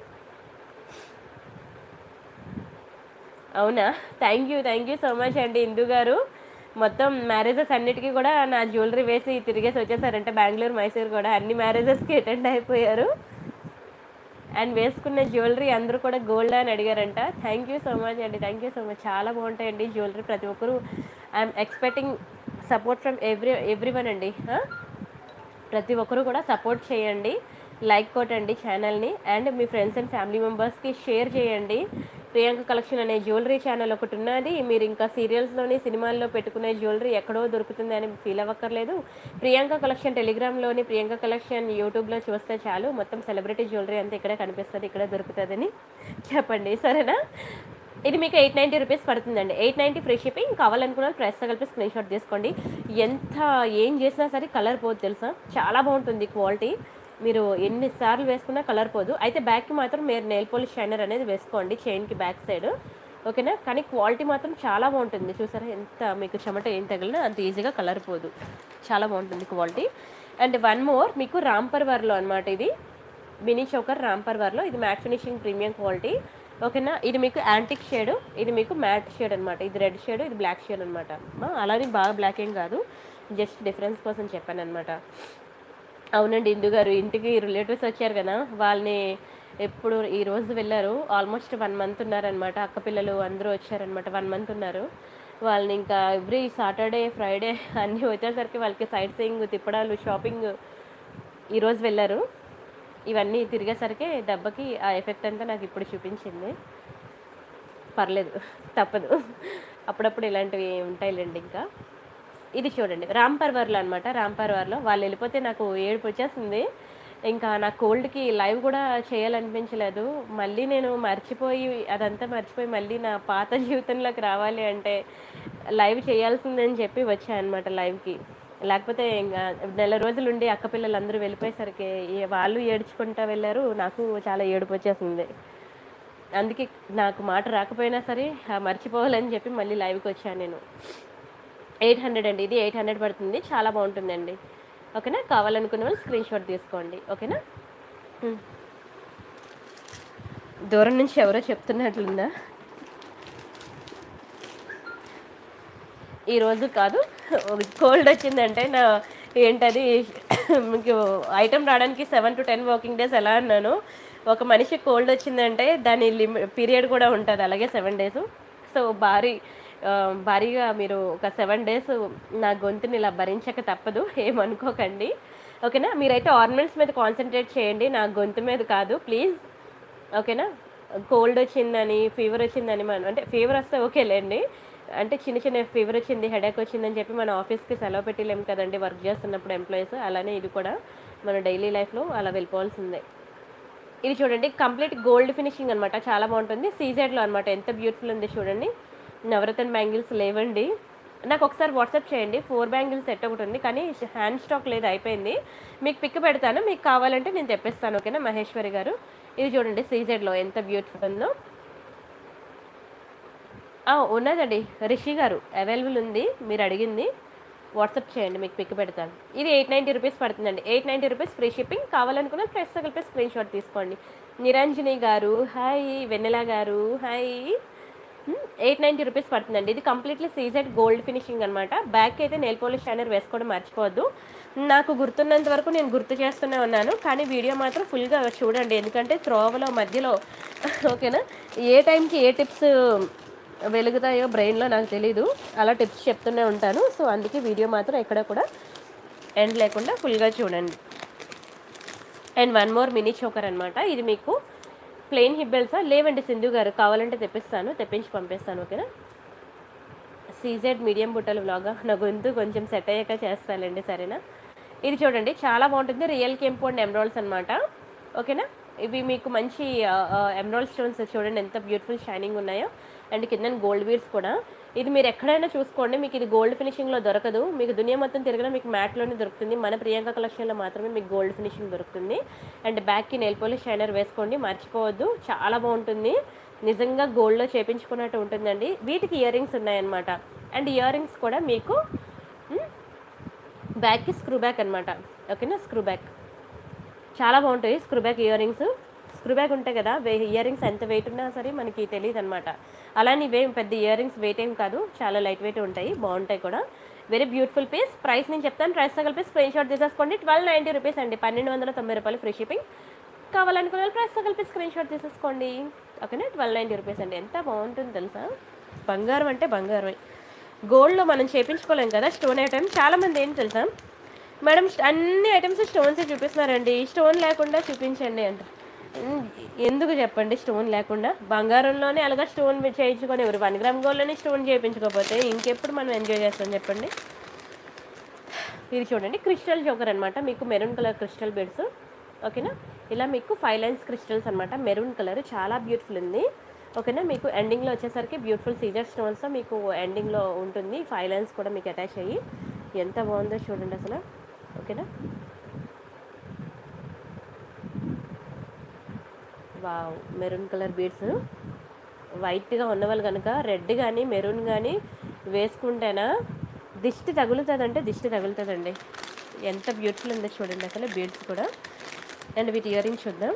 అవునా thank you thank you so much అండి ఇందు గారు మొత్తం మ్యారేజెస్ అన్నిటికీ కూడా నా జ్యువెలరీ వేసి తిరిగేసి వచ్చేసారంటే బెంగళూరు మైసూర్ కూడా అన్ని మ్యారేజెస్కి అటెండ్ అయిపోయారు అండ్ వేసుకున్న జ్యువెలరీ అందరూ కూడా గోల్డ్ అని అడిగారంట థ్యాంక్ యూ సో మచ్ అండి థ్యాంక్ యూ సో మచ్ చాలా బాగుంటాయండి జ్యువెలరీ ప్రతి ఒక్కరు I'm expecting support from every everyone అండి ఆ? ప్రతి ఒక్కరు కూడా సపోర్ట్ చేయండి లైక్ కొట్టండి ఛానల్ని అండ్ మీ ఫ్రెండ్స్ అండ్ ఫ్యామిలీ మెంబర్స్కి షేర్ చేయండి ప్రియాంక కలెక్షన్ అనే జ్యువెలరీ ఛానల్ ఒకటి ఉన్నది మీరు ఇంకా సీరియల్స్లోని సినిమాల్లో పెట్టుకునే జ్యువెలరీ ఎక్కడో దొరుకుతుంది అని ఫీల్ అవ్వక్కర్లేదు ప్రియాంక కలెక్షన్ టెలిగ్రామ్లోని ప్రియాంక కలెక్షన్ యూట్యూబ్లో చూస్తే చాలు మొత్తం సెలబ్రిటీ జ్యువెలరీ అంతా ఇక్కడే కనిపిస్తుంది ఇక్కడే దొరుకుతుందని చెప్పండి సరేనా ఇది మీకు ఎయిట్ నైంటీ రూపీస్ పడుతుందండి ఎయిట్ నైంటీ ఫ్రీ షిప్పింగ్ కావాలనుకున్న ప్రైస్తో కలిపి స్క్రీన్ షాట్ తీసుకోండి ఎంత ఏం చేసినా సరే కలర్ పోదు తెలుసా చాలా బాగుంటుంది క్వాలిటీ మీరు ఎన్నిసార్లు వేసుకున్నా కలర్ పోదు అయితే బ్యాక్కి మాత్రం మీరు నెయిల్ పాలిష్ షైనర్ అనేది వేసుకోండి చైన్కి బ్యాక్ సైడ్ ఓకేనా కానీ క్వాలిటీ మాత్రం చాలా బాగుంటుంది చూసారా ఎంత మీకు చెమట ఏం తగిలినా అంత ఈజీగా కలర్ పోదు చాలా బాగుంటుంది క్వాలిటీ అండ్ వన్ మోర్ మీకు రాంపర్ వర్లో అనమాట ఇది మినీ చౌకర్ రాంపర్ వర్లో ఇది మ్యాట్ ఫినిషింగ్ ప్రీమియం క్వాలిటీ ఓకేనా ఇది మీకు యాంటిక్ షేడ్ ఇది మీకు మ్యాట్ షేడ్ అనమాట ఇది రెడ్ షేడ్ ఇది బ్లాక్ షేడ్ అనమాట అలానే బాగా బ్లాక్ ఏం కాదు జస్ట్ డిఫరెన్స్ కోసం చెప్పాను అనమాట అవునండి ఇందు గారు ఇంటికి రిలేటివ్స్ వచ్చారు కదా వాళ్ళని ఎప్పుడు ఈ రోజు వెళ్ళారు ఆల్మోస్ట్ వన్ మంత్ ఉన్నారనమాట అక్క పిల్లలు అందరూ వచ్చారనమాట వన్ మంత్ ఉన్నారు వాళ్ళని ఇంకా ఎవ్రీ సాటర్డే ఫ్రైడే అన్నీ వచ్చేసరికి వాళ్ళకి సైట్ సీయింగ్ తిప్పడాలు షాపింగ్ ఈరోజు వెళ్ళారు ఇవన్నీ తిరిగేసరికి దెబ్బకి ఆ ఎఫెక్ట్ అంతా నాకు ఇప్పుడు చూపించింది పర్లేదు తప్పదు అప్పుడప్పుడు ఇలాంటివి ఉంటాయిలేండి ఇంకా ఇది చూడండి రాంపర్వర్లో అనమాట రాంపర్వర్లో వాళ్ళు వెళ్ళిపోతే నాకు ఏడుపు వచ్చేసింది ఇంకా నా కోల్డ్కి లైవ్ కూడా చేయాలనిపించలేదు మళ్ళీ నేను మర్చిపోయి అదంతా మర్చిపోయి మళ్ళీ నా పాత జీవితంలోకి రావాలి అంటే లైవ్ చేయాల్సిందని చెప్పి వచ్చాను అనమాట లైవ్కి లేకపోతే ఇంకా నెల రోజులు ఉండి అక్క పిల్లలు అందరూ వెళ్ళిపోయేసరికి ఏ- వాళ్ళు ఏడ్చుకుంటా వెళ్ళారు నాకు చాలా ఏడుపు వచ్చేసింది అందుకే నాకు మాట రాకపోయినా సరే ఆ మర్చిపోవాలని చెప్పి మళ్ళీ లైవ్కి వచ్చాను నేను ఎయిట్ హండ్రెడ్ అండి ఇది ఎయిట్ హండ్రెడ్ పడుతుంది చాలా బాగుంటుందండి ఓకేనా కావాలనుకున్న వాళ్ళు స్క్రీన్ షాట్ తీసుకోండి ఓకేనా ఉమ్. దూరం నుంచి ఎవరో చెప్తున్నట్లుందా ఈరోజు కాదు కోల్డ్ వచ్చిందంటే నా ఏంటది మీకు ఐటమ్ రావడానికి seven to ten working days ఎలా అన్నాను ఒక మనిషి కోల్డ్ వచ్చిందంటే దాని లిమి పీరియడ్ కూడా ఉంటుంది అలాగే సెవెన్ డేస్ సో భారీ ఆ, భారీగా మీరు ఒక సెవెన్ డేస్ నా గొంతుని ఇలా భరించక తప్పదు ఏమనుకోకండి ఓకేనా మీరైతే ఆర్నమెంట్స్ మీద కాన్సన్ట్రేట్ చేయండి నా గొంతు మీద కాదు ప్లీజ్ ఓకేనా కోల్డ్ వచ్చిందని ఫీవర్ వచ్చిందని మనం అంటే ఫీవర్ వస్తే ఓకేలేండి అంటే చిన్న చిన్న ఫీవర్ వచ్చింది హెడేక్ వచ్చిందని చెప్పి మన ఆఫీస్కి సెలవు పెట్టలేము కదండి వర్క్ చేస్తున్నప్పుడు ఎంప్లాయీస్ అలానే ఇది కూడా మన డైలీ లైఫ్లో అలా వెళ్ళిపోవాల్సిందే ఇది చూడండి కంప్లీట్ గోల్డ్ ఫినిషింగ్ అనమాట చాలా బాగుంటుంది సీజెడ్లో అనమాట ఎంత బ్యూటిఫుల్ ఉంది చూడండి నవరత్న బ్యాంగిల్స్ లేవండి నాకు ఒకసారి వాట్సాప్ చేయండి ఫోర్ బ్యాంగిల్స్ సెట్ ఒకటి ఉంది కానీ హ్యాండ్ స్టాక్ లేదు అయిపోయింది మీకు పిక్ పెడతాను మీకు కావాలంటే నేను తెప్పిస్తాను ఓకేనా మహేశ్వరి గారు ఇది చూడండి సీజెడ్లో ఎంత బ్యూటిఫుల్ ఉందో ఆ, ఉన్నదండి రిషి గారు అవైలబుల్ ఉంది మీరు అడిగింది వాట్సాప్ చేయండి మీకు పిక్ పెడతాను ఇది ఎయిట్ నైంటీ రూపీస్ పడుతుందండి eight ninety rupees free shipping కావాలనుకున్న ప్రెస్ కలిపి స్క్రీన్ షాట్ తీసుకోండి నిరంజని గారు హాయ్ వెన్నెల గారు హాయ్ ఎయిట్ నైంటీ రూపీస్ పడుతుందండి ఇది కంప్లీట్లీ సీజెడ్ గోల్డ్ ఫినిషింగ్ అనమాట బ్యాక్ అయితే నెయిల్ పాలిష్ షైనర్ వేసుకోవడం మర్చిపోవద్దు నాకు గుర్తున్నంత వరకు నేను గుర్తు చేస్తూనే ఉన్నాను కానీ వీడియో మాత్రం ఫుల్గా చూడండి ఎందుకంటే త్రోవలో మధ్యలో ఓకేనా ఏ టైంకి ఏ టిప్స్ వెలుగుతాయో బ్రెయిన్లో నాకు తెలీదు అలా టిప్స్ చెప్తూనే ఉంటాను సో అందుకే వీడియో మాత్రం ఎక్కడ కూడా ఎండ్ లేకుండా ఫుల్గా చూడండి and one more mini choker అనమాట ఇది మీకు ప్లెయిన్ హిబ్బెల్సా లేవండి సింధు గారు కావాలంటే తెప్పిస్తాను తెప్పించి పంపిస్తాను ఓకేనా సీజెడ్ మీడియం బుట్టలు వ్లాగా నా గొంతు కొంచెం సెట్ అయ్యాక చేస్తానండి సరేనా ఇది చూడండి చాలా బాగుంటుంది రియల్ కెంపోండ్ ఎమరాల్డ్స్ అనమాట ఓకేనా ఇవి మీకు మంచి ఎమరాల్డ్ స్టోన్స్ చూడండి ఎంత బ్యూటిఫుల్ షైనింగ్ ఉన్నాయో అండ్ కింద గోల్డ్ బీడ్స్ కూడా ఇది మీరు ఎక్కడైనా చూసుకోండి మీకు ఇది గోల్డ్ ఫినిషింగ్లో దొరకదు మీకు దునియా మొత్తం తిరిగినా మీకు మ్యాట్లోనే దొరుకుతుంది మన ప్రియాంక కలెక్షన్లో మాత్రమే మీకు గోల్డ్ ఫినిషింగ్ దొరుకుతుంది అండ్ బ్యాక్కి నెయిల్ పాలిష్ షైనర్ వేసుకోండి మర్చిపోవద్దు చాలా బాగుంటుంది నిజంగా గోల్డ్లో చేపించుకున్నట్టు ఉంటుందండి వీటికి ఇయర్ రింగ్స్ ఉన్నాయన్నమాట అండ్ ఇయర్ రింగ్స్ కూడా మీకు మ్, బ్యాక్కి స్క్రూ బ్యాక్ అనమాట ఓకేనా స్క్రూ బ్యాక్ చాలా బాగుంటాయి screw back earrings screw back ఉంటాయి కదా ఇయర్ రింగ్స్ ఎంత వెయిట్ ఉన్నా సరే మనకి తెలియదు అనమాట అలానే ఇవేం పెద్ద ఇయర్ రింగ్స్ వెయిట్ ఏం కాదు చాలా లైట్ వెయిట్ ఉంటాయి బాగుంటాయి కూడా వెరీ బ్యూటిఫుల్ పీస్ ప్రైస్ నేను చెప్తాను ప్రైస్ కలిపి స్క్రీన్ షాట్ తీసేసుకోండి ట్వెల్వ్ నైంటీ రూపీస్ అండి పన్నెండు వందల తొంభై రూపాయలు ఫ్రీ షిప్పింగ్ కావాలనుకున్న వాళ్ళు ప్రైస్ కలిపి స్క్రీన్ షాట్ తీసేసుకోండి ఓకేనా ట్వెల్వ్ నైంటీ రూపీస్ అండి ఎంత బాగుంటుంది తెలుసా బంగారం అంటే బంగారమే గోల్డ్లో మనం చేపించుకోలేం కదా స్టోన్ ఐటమ్ చాలామంది ఏం తెలుసా మేడం అన్ని ఐటమ్స్ స్టోన్స్ చూపిస్తున్నారండి స్టోన్ లేకుండా చూపించండి అంట ఉమ్, ఎందుకు చెప్పండి స్టోన్ లేకుండా బంగారంలోనే అలాగా స్టోన్ చేయించుకొని ఎవరు వన్ గ్రామ్ గోల్డ్లోనే స్టోన్ చేయించుకోకపోతే ఇంకెప్పుడు మనం ఎంజాయ్ చేస్తాం చెప్పండి ఇది చూడండి క్రిస్టల్ జోకర్ అనమాట మీకు మెరూన్ కలర్ క్రిస్టల్ బెడ్స్ ఓకేనా ఇలా మీకు ఫైవ్ లైన్స్ క్రిస్టల్స్ అనమాట మెరూన్ కలర్ చాలా బ్యూటిఫుల్ ఉంది ఓకేనా మీకు ఎండింగ్లో వచ్చేసరికి బ్యూటిఫుల్ సీజర్ స్టోన్స్ మీకు ఎండింగ్లో ఉంటుంది ఫైవ్ లైన్స్ కూడా మీకు అటాచ్ అయ్యి ఎంత బాగుందో చూడండి అసలు ఓకేనా వావ్ మెరూన్ కలర్ బీడ్స్ వైట్గా ఉన్నవాళ్ళు కనుక రెడ్ కానీ మెరూన్ కానీ వేసుకుంటేనా దిష్టి తగులుతుందంటే దిష్టి తగులుతుందండి ఎంత బ్యూటిఫుల్ ఉందో చూడండి అసలు బీడ్స్ కూడా అండ్ వీటి ఇయర్ రింగ్స్ చూద్దాం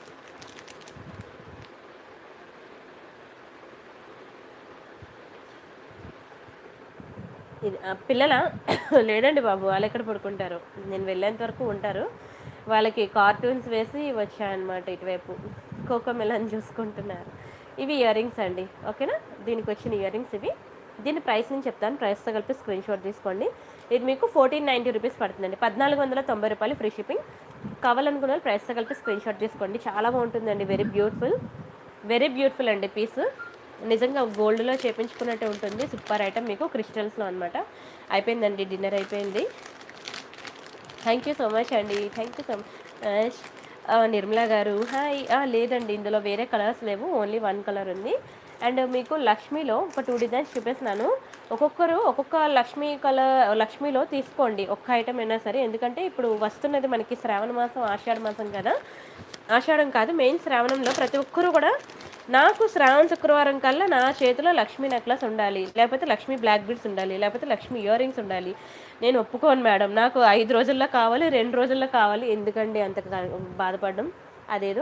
ఇది ఆ, పిల్లల లేదండి బాబు వాళ్ళు ఎక్కడ పడుకుంటారు నేను వెళ్ళేంత వరకు ఉంటారు వాళ్ళకి కార్టూన్స్ వేసి వచ్చాయన్నమాట ఇటువైపు కోకో మెలన్ చూసుకుంటున్నారు ఇవి ఇయర్ రింగ్స్ అండి ఓకేనా దీనికి వచ్చిన ఇయర్ రింగ్స్ ఇవి దీని ప్రైస్ నేను చెప్తాను ప్రైస్తో కలిపి స్క్రీన్ షాట్ తీసుకోండి ఇది మీకు ఫోర్టీన్ నైంటీ రూపీస్ పడుతుందండి పద్నాలుగు వందల తొంభై రూపాయలు ఫ్రీ షిప్పింగ్ కావాలనుకున్న వాళ్ళు ప్రైస్తో కలిపి స్క్రీన్ షాట్ తీసుకోండి చాలా బాగుంటుందండి వెరీ బ్యూటిఫుల్ వెరీ బ్యూటిఫుల్ అండి పీస్ నిజంగా గోల్డ్లో చేపించుకున్నట్టే ఉంటుంది సూపర్ ఐటమ్ మీకు క్రిస్టల్స్లో అనమాట అయిపోయిందండి డిన్నర్ అయిపోయింది థ్యాంక్ యూ సో మచ్ అండి thank you so much Nirmala garu hi లేదండి ఇందులో వేరే కలర్స్ లేవు ఓన్లీ వన్ కలర్ ఉంది అండ్ మీకు లక్ష్మీలో ఒక టూ డిజైన్స్ చూపిస్తున్నాను ఒక్కొక్కరు ఒక్కొక్క లక్ష్మీ కలర్ లక్ష్మీలో తీసుకోండి ఒక్క ఐటమ్ అయినా సరే ఎందుకంటే ఇప్పుడు వస్తున్నది మనకి శ్రావణ మాసం ఆషాఢ మాసం కదా ఆషాఢం కాదు మెయిన్ శ్రావణంలో ప్రతి ఒక్కరు కూడా నాకు శ్రావణ శుక్రవారం కల్లా నా చేతిలో లక్ష్మీ నెక్లెస్ ఉండాలి లేకపోతే లక్ష్మీ బ్లాక్ బీడ్స్ ఉండాలి లేకపోతే లక్ష్మీ ఇయర్ రింగ్స్ ఉండాలి నేను ఒప్పుకోను మేడం నాకు ఐదు రోజుల్లో కావాలి రెండు రోజుల్లో కావాలి ఎందుకండి అంత గా- బాధపడడం అదేదో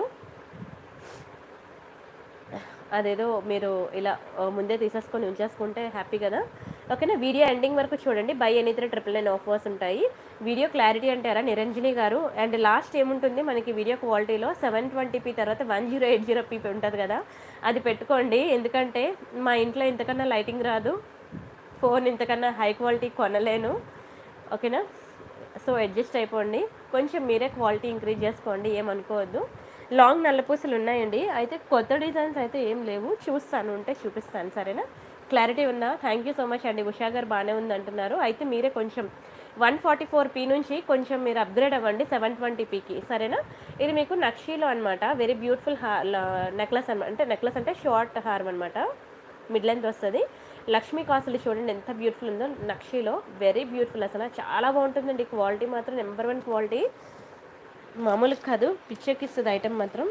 అదేదో మీరు ఇలా ఆ, ముందే తీసేసుకొని ఉంచేసుకుంటే హ్యాపీ కదా ఓకేనా వీడియో ఎండింగ్ వరకు చూడండి buy any three triple nine offers ఉంటాయి వీడియో క్లారిటీ అంటారా నిరంజని గారు అండ్ లాస్ట్ ఏముంటుంది మనకి వీడియో క్వాలిటీలో సెవెన్ ట్వంటీ పీ తర్వాత one zero eight zero P ఉంటుంది కదా అది పెట్టుకోండి ఎందుకంటే మా ఇంట్లో ఇంతకన్నా లైటింగ్ రాదు ఫోన్ ఇంతకన్నా హై క్వాలిటీ కొనలేను ఓకేనా సో అడ్జస్ట్ అయిపోండి కొంచెం మీరే క్వాలిటీ ఇంక్రీజ్ చేసుకోండి ఏమనుకోవద్దు లాంగ్ నల్లపూసలు ఉన్నాయండి అయితే కొత్త డిజైన్స్ అయితే ఏం లేవు చూస్తాను ఉంటే చూపిస్తాను సరేనా క్లారిటీ ఉందా థ్యాంక్ యూ సో మచ్ అండి ఉషా గారు బాగానే ఉంది అంటున్నారు అయితే మీరే కొంచెం వన్ ఫార్టీ ఫోర్ పీ నుంచి కొంచెం మీరు అప్గ్రేడ్ అవ్వండి సెవెన్ ట్వంటీ పీకి సరేనా ఇది మీకు నక్షీలో అనమాట వెరీ బ్యూటిఫుల్ హార్ నెక్లెస్ అనమాట అంటే నెక్లెస్ అంటే షార్ట్ హార్మ్ అనమాట మిడ్ లెంత్ వస్తుంది లక్ష్మీ కాసులు చూడండి ఎంత బ్యూటిఫుల్ ఉందో నక్షీలో వెరీ బ్యూటిఫుల్ అసలు చాలా బాగుంటుందండి క్వాలిటీ మాత్రం నెంబర్ వన్ క్వాలిటీ మామూలుగా కాదు పిచ్చెక్కిస్తుంది ఐటమ్ మాత్రం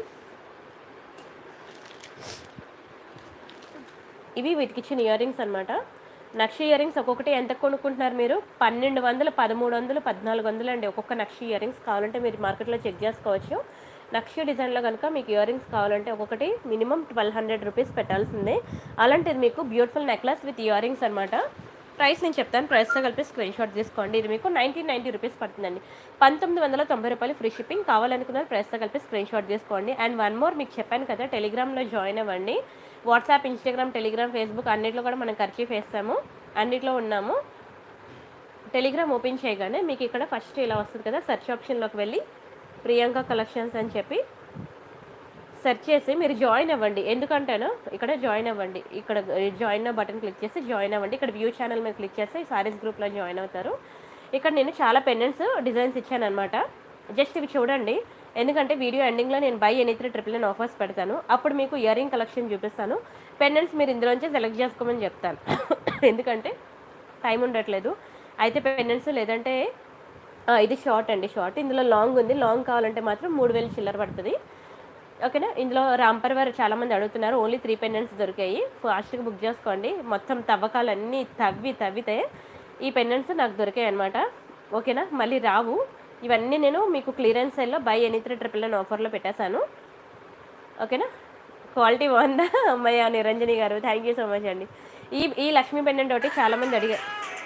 ఇవి వీటికి ఇచ్చిన ఇయర్ రింగ్స్ అనమాట నక్షి ఇయర్ రింగ్స్ ఒక్కొక్కటి ఎంత కొనుక్కుంటున్నారు మీరు పన్నెండు వందలు పదమూడు వందలు పద్నాలుగు వందలు అండి ఒక్కొక్క నక్షి ఇయర్ రింగ్స్ కావాలంటే మీరు మార్కెట్లో చెక్ చేసుకోవచ్చు నక్షి డిజైన్లో కనుక మీకు ఇయర్ రింగ్స్ కావాలంటే ఒక్కొక్కటి మినిమం ట్వెల్వ్ హండ్రెడ్ రూపీస్ పెట్టాల్సిందే అలాంటిది మీకు beautiful necklace with earrings అనమాట ప్రైస్ నేను చెప్తాను ప్రైస్తో కలిపి స్క్రీన్ షాట్ తీసుకోండి ఇది మీకు నైన్టీన్ నైంటీ రూపీస్ పడుతుందండి పంతొమ్మిది వందల తొంభై రూపాయలు ఫ్రీ షిప్పింగ్ కావాలనుకున్నారు ప్రైస్తో కలిపి స్క్రీన్ షాట్ తీసుకోండి అండ్ వన్ మోర్ మీకు చెప్పాను కదా టెలిగ్రామ్లో జాయిన్ అవ్వండి వాట్సాప్ ఇన్స్టాగ్రామ్ టెలిగ్రామ్ ఫేస్బుక్ అన్నిట్లో కూడా మనం ఖర్చు వేస్తాము అన్నిట్లో ఉన్నాము టెలిగ్రామ్ ఓపెన్ చేయగానే మీకు ఇక్కడ ఫస్ట్ ఇలా వస్తుంది కదా సెర్చ్ ఆప్షన్లోకి వెళ్ళి ప్రియాంక కలెక్షన్స్ అని చెప్పి సెర్చ్ చేసి మీరు జాయిన్ అవ్వండి ఎందుకంటేనో ఇక్కడ జాయిన్ అవ్వండి ఇక్కడ జాయిన్ బటన్ క్లిక్ చేసి జాయిన్ అవ్వండి ఇక్కడ వ్యూ ఛానల్ మీద క్లిక్ చేస్తే సారీస్ గ్రూప్లో జాయిన్ అవుతారు ఇక్కడ నేను చాలా పెండెంట్స్ డిజైన్స్ ఇచ్చాను అనమాట జస్ట్ ఇవి చూడండి ఎందుకంటే వీడియో ఎండింగ్లో నేను buy any three triple nine offers పెడతాను అప్పుడు మీకు ఇయర్ రింగ్ కలెక్షన్ చూపిస్తాను పెండెంట్స్ మీరు ఇందులోంచి సెలెక్ట్ చేసుకోమని చెప్తాను ఎందుకంటే టైం ఉండట్లేదు అయితే పెండెంట్స్ లేదంటే ఆ, ఇది షార్ట్ అండి షార్ట్ ఇందులో లాంగ్ ఉంది లాంగ్ కావాలంటే మాత్రం మూడు వేలు చిల్లర పడుతుంది ఓకేనా ఇందులో రాంపర్ వారు చాలా మంది అడుగుతున్నారు ఓన్లీ త్రీ పెండెంట్స్ దొరికాయి ఫాస్ట్గా బుక్ చేసుకోండి మొత్తం తవ్వకాలన్నీ తవ్వి తవ్వితే ఈ పెండెంట్స్ నాకు దొరికాయి అనమాట ఓకేనా మళ్ళీ రావు ఇవన్నీ నేను మీకు క్లియరెన్స్ సెల్లో buy any three triple nine ఆఫర్లో పెట్టేశాను ఓకేనా క్వాలిటీ బాగుందా అమ్మయ్య నిరంజని గారు థ్యాంక్ యూ సో మచ్ అండి ఈ ఈ లక్ష్మీ పెండెంట్ ఒకటి చాలామంది అడిగారు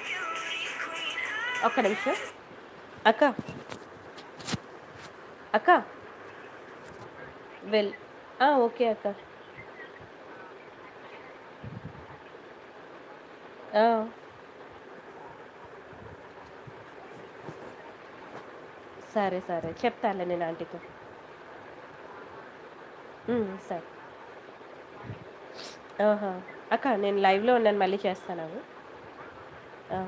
ఒక్క నిమిషం అక్క అక్క వెల్ ఓకే అక్క ఆ. సరే సరే చెప్తానులే నేను ఆంటీతో ఉమ్, సరే ఆహా అక్క నేను లైవ్లో ఉన్నాను మళ్ళీ చేస్తాను అవి ఆ.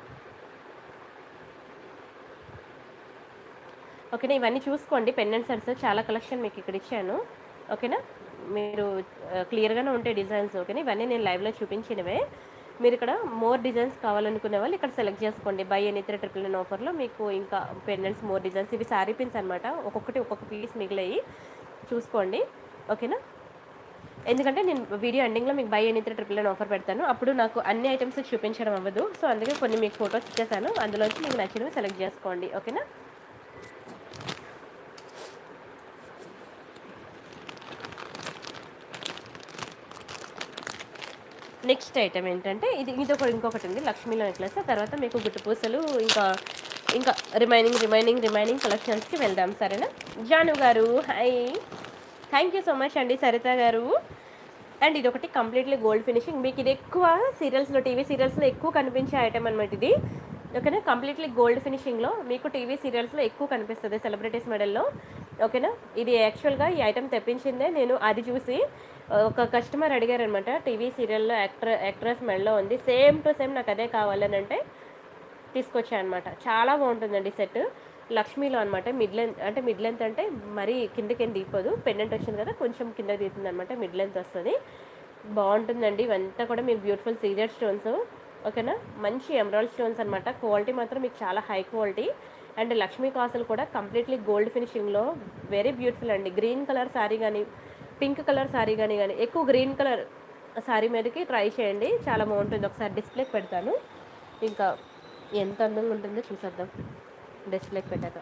ఓకేనా ఇవన్నీ చూసుకోండి పెండెంట్ సెట్స్ చాలా కలెక్షన్ మీకు ఇక్కడ ఇచ్చాను ఓకేనా మీరు క్లియర్గానే ఉంటాయి డిజైన్స్ ఓకేనా ఇవన్నీ నేను లైవ్లో చూపించినవే మీరు ఇక్కడ మోర్ డిజైన్స్ కావాలనుకునే వాళ్ళు ఇక్కడ సెలెక్ట్ చేసుకోండి buy any three triple nine ఆఫర్లో మీకు ఇంకా పెండెంట్స్ మోర్ డిజైన్స్ ఇవి శారీ పిన్స్ అనమాట ఒక్కొక్కటి ఒక్కొక్క పీస్ మిగిలాయి చూసుకోండి ఓకేనా ఎందుకంటే నేను వీడియో ఎండింగ్లో మీకు buy any three triple nine offer పెడతాను అప్పుడు నాకు అన్ని ఐటమ్స్ చూపించడం అవ్వదు సో అందుకే కొన్ని మీకు ఫొటోస్ ఇచ్చేసాను అందులోంచి మీకు నచ్చినవి సెలెక్ట్ చేసుకోండి ఓకేనా నెక్స్ట్ ఐటమ్ ఏంటంటే ఇది ఇది ఒక ఇంకొకటి ఉంది లక్ష్మీలో నెక్లెస్ తర్వాత మీకు గుట్టు పూసలు ఇంకా ఇంకా రిమైనింగ్ రిమైనింగ్ రిమైనింగ్ కలెక్షన్స్కి వెళ్దాం సరేనా Janu garu hi thank you so much అండి సరిత గారు అండ్ ఇది ఒకటి కంప్లీట్లీ గోల్డ్ ఫినిషింగ్ మీకు ఇది ఎక్కువ సీరియల్స్లో టీవీ సీరియల్స్లో ఎక్కువ కనిపించే ఐటమ్ అనమాట ఇది ఓకేనా కంప్లీట్లీ గోల్డ్ ఫినిషింగ్లో మీకు టీవీ సీరియల్స్లో ఎక్కువ కనిపిస్తుంది సెలబ్రిటీస్ మెడల్లో ఓకేనా ఇది యాక్చువల్గా ఈ ఐటమ్ తెప్పించిందే నేను అది చూసి ఒక కస్టమర్ అడిగారనమాట టీవీ సీరియల్లో యాక్టర్ యాక్ట్రెస్ మెడలో ఉంది సేమ్ టు సేమ్ నాకు అదే కావాలని అంటే తీసుకొచ్చాను అనమాట చాలా బాగుంటుందండి సెట్ లక్ష్మీలో అనమాట మిడ్ లెంత్ అంటే మిడ్ లెంత్ అంటే మరీ కిందకి ఏం దిగిపోదు పెండెంట్ వచ్చింది కదా కొంచెం కింద దిగుతుంది అనమాట మిడ్ లెంత్ వస్తుంది బాగుంటుందండి ఇవంతా కూడా మీకు బ్యూటిఫుల్ సీజర్ స్టోన్స్ ఓకేనా మంచి ఎమరాల్డ్ స్టోన్స్ అనమాట క్వాలిటీ మాత్రం మీకు చాలా హై క్వాలిటీ అండ్ లక్ష్మీ కాసులు కూడా కంప్లీట్లీ గోల్డ్ ఫినిషింగ్లో వెరీ బ్యూటిఫుల్ అండి గ్రీన్ కలర్ శారీ కానీ పింక్ కలర్ శారీ కానీ కానీ ఎక్కువ గ్రీన్ కలర్ శారీ మీదకి ట్రై చేయండి చాలా బాగుంటుంది ఒకసారి డిస్ప్లేకి పెడతాను ఇంకా ఎంత అందంగా ఉంటుందో చూసేద్దాం డిస్ప్లేకి పెట్టాక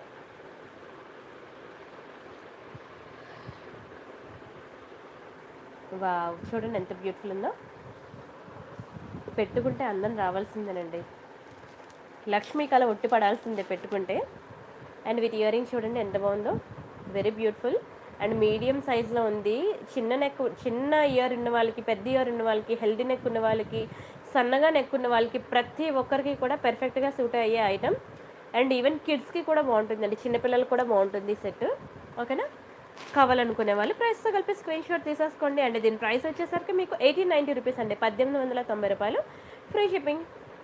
వావ్ చూడండి ఎంత బ్యూటిఫుల్ ఉందో పెట్టుకుంటే అందం రావాల్సిందేనండి లక్ష్మీ కళ ఒట్టి పడాల్సిందే పెట్టుకుంటే అండ్ విత్ ఇయర్ రింగ్ చూడండి ఎంత బాగుందో వెరీ బ్యూటిఫుల్ అండ్ మీడియం సైజ్లో ఉంది చిన్న నెక్ చిన్న ఇయర్ ఉన్న వాళ్ళకి పెద్ద ఇయర్ ఉన్న వాళ్ళకి హెల్దీ నెక్ ఉన్న వాళ్ళకి సన్నగా నెక్ ఉన్న వాళ్ళకి ప్రతి ఒక్కరికి కూడా పెర్ఫెక్ట్గా సూట్ అయ్యే ఐటమ్ అండ్ ఈవెన్ కిడ్స్కి కూడా బాగుంటుందండి చిన్నపిల్లలకు కూడా బాగుంటుంది ఈ సెట్ ఓకేనా కావాలనుకునే వాళ్ళు ప్రైస్తో కలిపి స్క్రీన్ షాట్ తీసేసుకోండి అండ్ దీని ప్రైస్ వచ్చేసరికి మీకు ఎయిటీన్ నైంటీ రూపీస్ అండి పద్దెనిమిది వందల తొంభై రూపాయలు ఫ్రీ షిప్పింగ్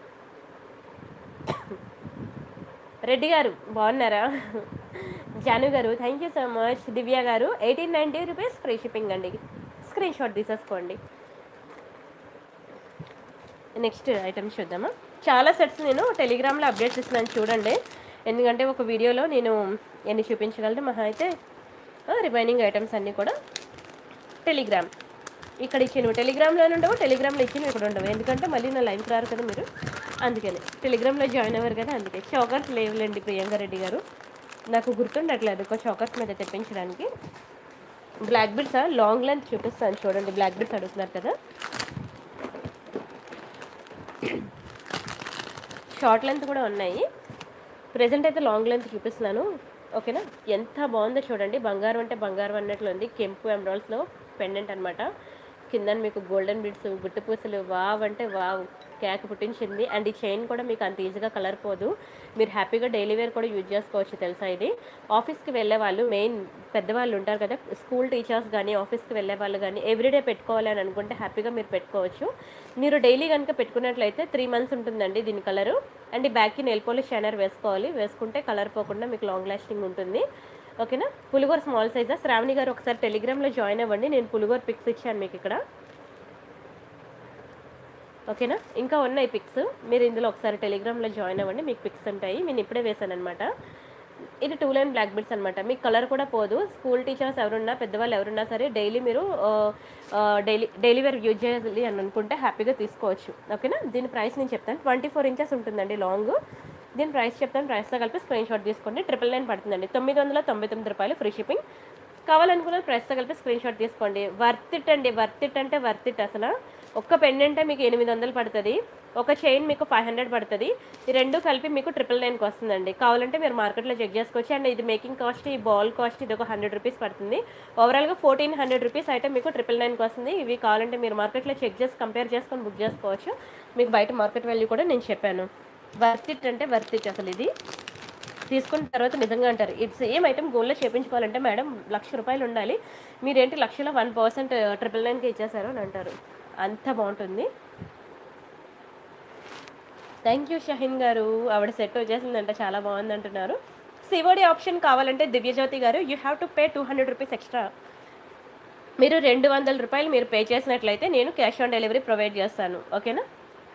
రెడ్డి గారు బాగున్నారా Janu garu thank you so much Divya garu eighteen ninety rupees free shipping అండి స్క్రీన్ షాట్ తీసేసుకోండి నెక్స్ట్ ఐటమ్స్ చూద్దామా చాలా సెట్స్ నేను టెలిగ్రామ్లో అప్డేట్స్ ఇస్తున్నాను చూడండి ఎందుకంటే ఒక వీడియోలో నేను ఎన్ని చూపించగలను మహా అయితే రిమైనింగ్ ఐటమ్స్ అన్నీ కూడా టెలిగ్రామ్ ఇక్కడ ఇచ్చిన టెలిగ్రామ్లో ఉండవు టెలిగ్రామ్లో ఇచ్చిన ఇక్కడ ఉండవు ఎందుకంటే మళ్ళీ నా లైన్కి రారు కదా మీరు అందుకని టెలిగ్రామ్లో జాయిన్ అవ్వరు కదా అందుకే చౌకర్స్ లేవులేండి ప్రియాంక రెడ్డి గారు నాకు గుర్తుండట్లేదు ఒక చౌకర్స్ మీద తెప్పించడానికి బ్లాక్ బిడ్స్ లాంగ్ లెంత్ చూపిస్తాను చూడండి బ్లాక్ బిడ్స్ అడుగుతున్నారు కదా షార్ట్ లెంత్ కూడా ఉన్నాయి ప్రజెంట్ అయితే లాంగ్ లెంత్ చూపిస్తున్నాను ఓకేనా ఎంత బాగుందో చూడండి బంగారం అంటే బంగారం అన్నట్లు ఉంది కెంపు ఎమరాల్స్లో పెండెంట్ అనమాట కింద మీకు గోల్డెన్ బిడ్స్ గుట్టు పూసలు వావ్ అంటే వావ్ కేక్ పుట్టించింది అండ్ ఈ చైన్ కూడా మీకు అంత ఈజీగా కలర్ పోదు మీరు హ్యాపీగా డైలీ వేర్ కూడా యూజ్ చేసుకోవచ్చు తెలుసా ఇది ఆఫీస్కి వెళ్ళే వాళ్ళు మెయిన్ పెద్దవాళ్ళు ఉంటారు కదా స్కూల్ టీచర్స్ కానీ ఆఫీస్కి వెళ్ళే వాళ్ళు కానీ ఎవ్రీడే పెట్టుకోవాలి అని అనుకుంటే హ్యాపీగా మీరు పెట్టుకోవచ్చు మీరు డైలీ కనుక పెట్టుకున్నట్లయితే త్రీ మంత్స్ ఉంటుందండి దీని కలరు అండ్ ఈ బ్యాక్కి నెల్ పాలిష్ షైనర్ వేసుకోవాలి వేసుకుంటే కలర్ పోకుండా మీకు లాంగ్ లాస్టింగ్ ఉంటుంది ఓకేనా పులిగోర స్మాల్ సైజా శ్రావణి గారు ఒకసారి టెలిగ్రామ్లో జాయిన్ అవ్వండి నేను పులిగోర పిక్స్ ఇచ్చాను మీకు ఇక్కడ ఓకేనా ఇంకా ఉన్నాయి పిక్స్ మీరు ఇందులో ఒకసారి టెలిగ్రామ్లో జాయిన్ అవ్వండి మీకు పిక్స్ ఉంటాయి నేను ఇప్పుడే వేసాను అనమాట ఇది టూ లైన్ బ్లాక్ బిడ్స్ అనమాట మీకు కలర్ కూడా పోదు స్కూల్ టీచర్స్ ఎవరున్నా పెద్దవాళ్ళు ఎవరున్నా సరే డైలీ మీరు డైలీ డైలీ వేర్ యూజ్ చేయాలి అని అనుకుంటే హ్యాపీగా తీసుకోవచ్చు ఓకేనా దీని ప్రైస్ నేను చెప్తాను ట్వంటీ ఫోర్ ఇంచెస్ ఉంటుందండి లాంగ్ దీని ప్రైస్ చెప్తాను ప్రైస్తో కలిపి స్క్రీన్ షాట్ తీసుకోండి ట్రిపుల్ నైన్ పడుతుందండి తొమ్మిది వందల తొంభై తొమ్మిది రూపాయలు ఫ్రీ షిప్పింగ్ కావాలనుకున్న ప్రైస్తో కలిపి స్క్రీన్ షాట్ తీసుకోండి వర్త్ ఇట్ అండి వర్త్ ఇట్ అంటే వర్త్ ఇట్ అసలు ఒక్క పెండెంటే మీకు ఎనిమిది వందలు పడుతుంది ఒక చైన్ మీకు ఫైవ్ హండ్రెడ్ పడుతుంది ఈ రెండు కలిపి మీకు ట్రిపుల్ నైన్కి వస్తుందండి కావాలంటే మీరు మార్కెట్లో చెక్ చేసుకోవచ్చు అండ్ ఇది మేకింగ్ కాస్ట్ ఈ బాల్ కాస్ట్ ఇది ఒక హండ్రెడ్ రూపీస్ పడుతుంది ఓవరాల్గా ఫోర్టీన్ హండ్రెడ్ రూపీస్ అయితే మీకు ట్రిపుల్ నైన్కి వస్తుంది ఇవి కావాలంటే మీరు మార్కెట్లో చెక్ చేసి కంపేర్ చేసుకొని బుక్ చేసుకోవచ్చు మీకు బయట మార్కెట్ వాల్యూ కూడా నేను చెప్పాను వర్త్ ఇట్ అంటే వర్త్ ఇట్ అసలు ఇది తీసుకున్న తర్వాత నిజంగా అంటారు ఇది సేమ్ ఐటమ్ గోల్డ్లో చేయించుకోవాలంటే మేడం లక్ష రూపాయలు ఉండాలి మీరేంటి లక్షలో వన్ పర్సెంట్ ట్రిపుల్ నైన్కి ఇచ్చేసారు అని అంటారు అంత బాగుంటుంది థ్యాంక్ యూ షహీన్ గారు ఆవిడ సెట్ వచ్చేసిందంట చాలా బాగుంది అంటున్నారు సివోడి ఆప్షన్ కావాలంటే Divyajyothi garu you have to pay two hundred rupees extra మీరు రెండు వందల రూపాయలు మీరు పే చేసినట్లయితే నేను క్యాష్ ఆన్ డెలివరీ ప్రొవైడ్ చేస్తాను ఓకేనా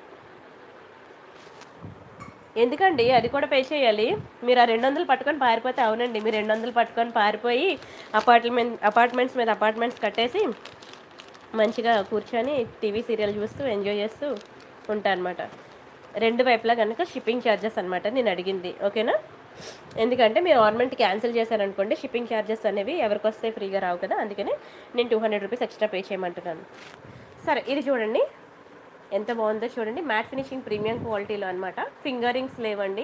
ఎందుకండి అది కూడా పే చేయాలి మీరు ఆ రెండు వందలు పట్టుకొని పారిపోతే అవునండి మీరు రెండు వందలు పట్టుకొని పారిపోయి అపార్ట్మెంట్ అపార్ట్మెంట్స్ మీద అపార్ట్మెంట్స్ కట్టేసి మంచిగా కూర్చొని టీవీ సీరియల్ చూస్తూ ఎంజాయ్ చేస్తూ ఉంటా అనమాట రెండు వైపులా కనుక షిప్పింగ్ ఛార్జెస్ అనమాట నేను అడిగింది ఓకేనా ఎందుకంటే మీరు ఆర్నమెంట్ క్యాన్సిల్ చేశారనుకోండి షిప్పింగ్ ఛార్జెస్ అనేవి ఎవరికి వస్తే ఫ్రీగా రావు కదా అందుకని నేను two hundred rupees extra pay చేయమంటున్నాను సరే ఇది చూడండి ఎంత బాగుందో చూడండి మ్యాట్ ఫినిషింగ్ ప్రీమియం క్వాలిటీలో అనమాట ఫింగరింగ్స్ లేవండి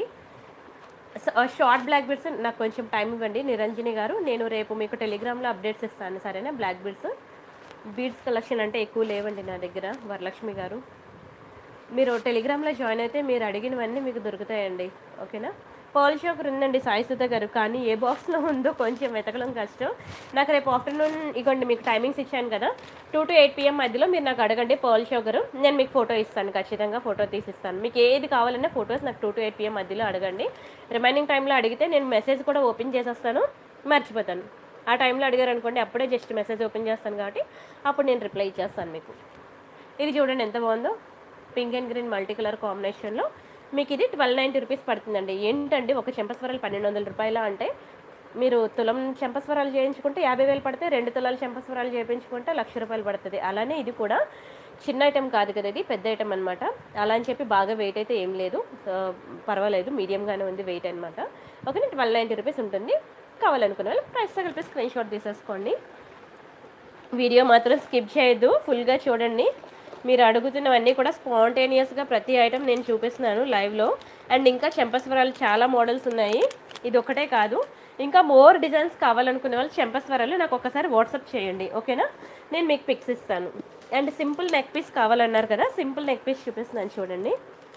షార్ట్ బ్లాక్ బీడ్స్ నాకు కొంచెం టైం ఇవ్వండి నిరంజని గారు నేను రేపు మీకు టెలిగ్రామ్లో అప్డేట్స్ ఇస్తాను సరేనా బ్లాక్ బీడ్స్ బీడ్స్ కలెక్షన్ అంటే ఎక్కువ లేవండి నా దగ్గర వరలక్ష్మి గారు మీరు టెలిగ్రామ్లో జాయిన్ అయితే మీరు అడిగినవన్నీ మీకు దొరుకుతాయండి ఓకేనా పర్ల్ షోకర్ ఉందండి సాయి సుధా గారు కానీ ఏ బాక్స్లో ఉందో కొంచెం వెతకడం కష్టం నాకు రేపు ఆఫ్టర్నూన్ ఇగోండి మీకు టైమింగ్స్ ఇచ్చాను కదా టూ టు ఎయిట్ పిఎం మధ్యలో మీరు నాకు అడగండి పర్ల్ షోకర్ నేను మీకు ఫోటో ఇస్తాను ఖచ్చితంగా ఫోటో తీసిస్తాను మీకు ఏది కావాలన్నా ఫొటోస్ నాకు టూ టు ఎయిట్ పిఎం మధ్యలో అడగండి రిమైనింగ్ టైంలో అడిగితే నేను మెసేజ్ కూడా ఓపెన్ చేసేస్తాను మర్చిపోతాను ఆ టైంలో అడిగారు అనుకోండి అప్పుడే జస్ట్ మెసేజ్ ఓపెన్ చేస్తాను కాబట్టి అప్పుడు నేను రిప్లై ఇచ్చేస్తాను మీకు ఇది చూడండి ఎంత బాగుందో pink and green multi colour కాంబినేషన్లో మీకు ఇది ట్వెల్వ్ నైంటీ రూపీస్ పడుతుందండి ఏంటండి ఒక చెంపస్వరాలు పన్నెండు వందల రూపాయల అంటే మీరు తులం చెంపస్వరాలు చేయించుకుంటే యాభై వేలు పడితే రెండు తులాలు చెంపస్వరాలు చేయించుకుంటే లక్ష రూపాయలు పడుతుంది అలానే ఇది కూడా చిన్న ఐటెం కాదు కదా ఇది పెద్ద ఐటెం అనమాట అలా అని చెప్పి బాగా వెయిట్ అయితే ఏం లేదు ఆ, పర్వాలేదు మీడియంగానే ఉంది వెయిట్ అనమాట ఓకే ట్వెల్వ్ నైంటీ రూపీస్ ఉంటుంది కావాలనుకునే వాళ్ళు ప్రైస్తో కలిపి స్క్రీన్ షాట్ తీసేసుకోండి వీడియో మాత్రం స్కిప్ చేయొద్దు ఫుల్గా చూడండి మీరు అడుగుతున్నవన్నీ కూడా స్పాంటేనియస్గా ప్రతి ఐటెం నేను చూపిస్తున్నాను లైవ్లో అండ్ ఇంకా చెంపస్వరాలు చాలా మోడల్స్ ఉన్నాయి ఇది ఒకటే కాదు ఇంకా మోర్ డిజైన్స్ కావాలనుకునే వాళ్ళు చెంపస్వరాలు నాకు ఒకసారి వాట్సాప్ చేయండి ఓకేనా నేను మీకు పిక్స్ ఇస్తాను అండ్ సింపుల్ నెక్ పీస్ కావాలన్నారు కదా సింపుల్ నెక్ పీస్ చూపిస్తున్నాను చూడండి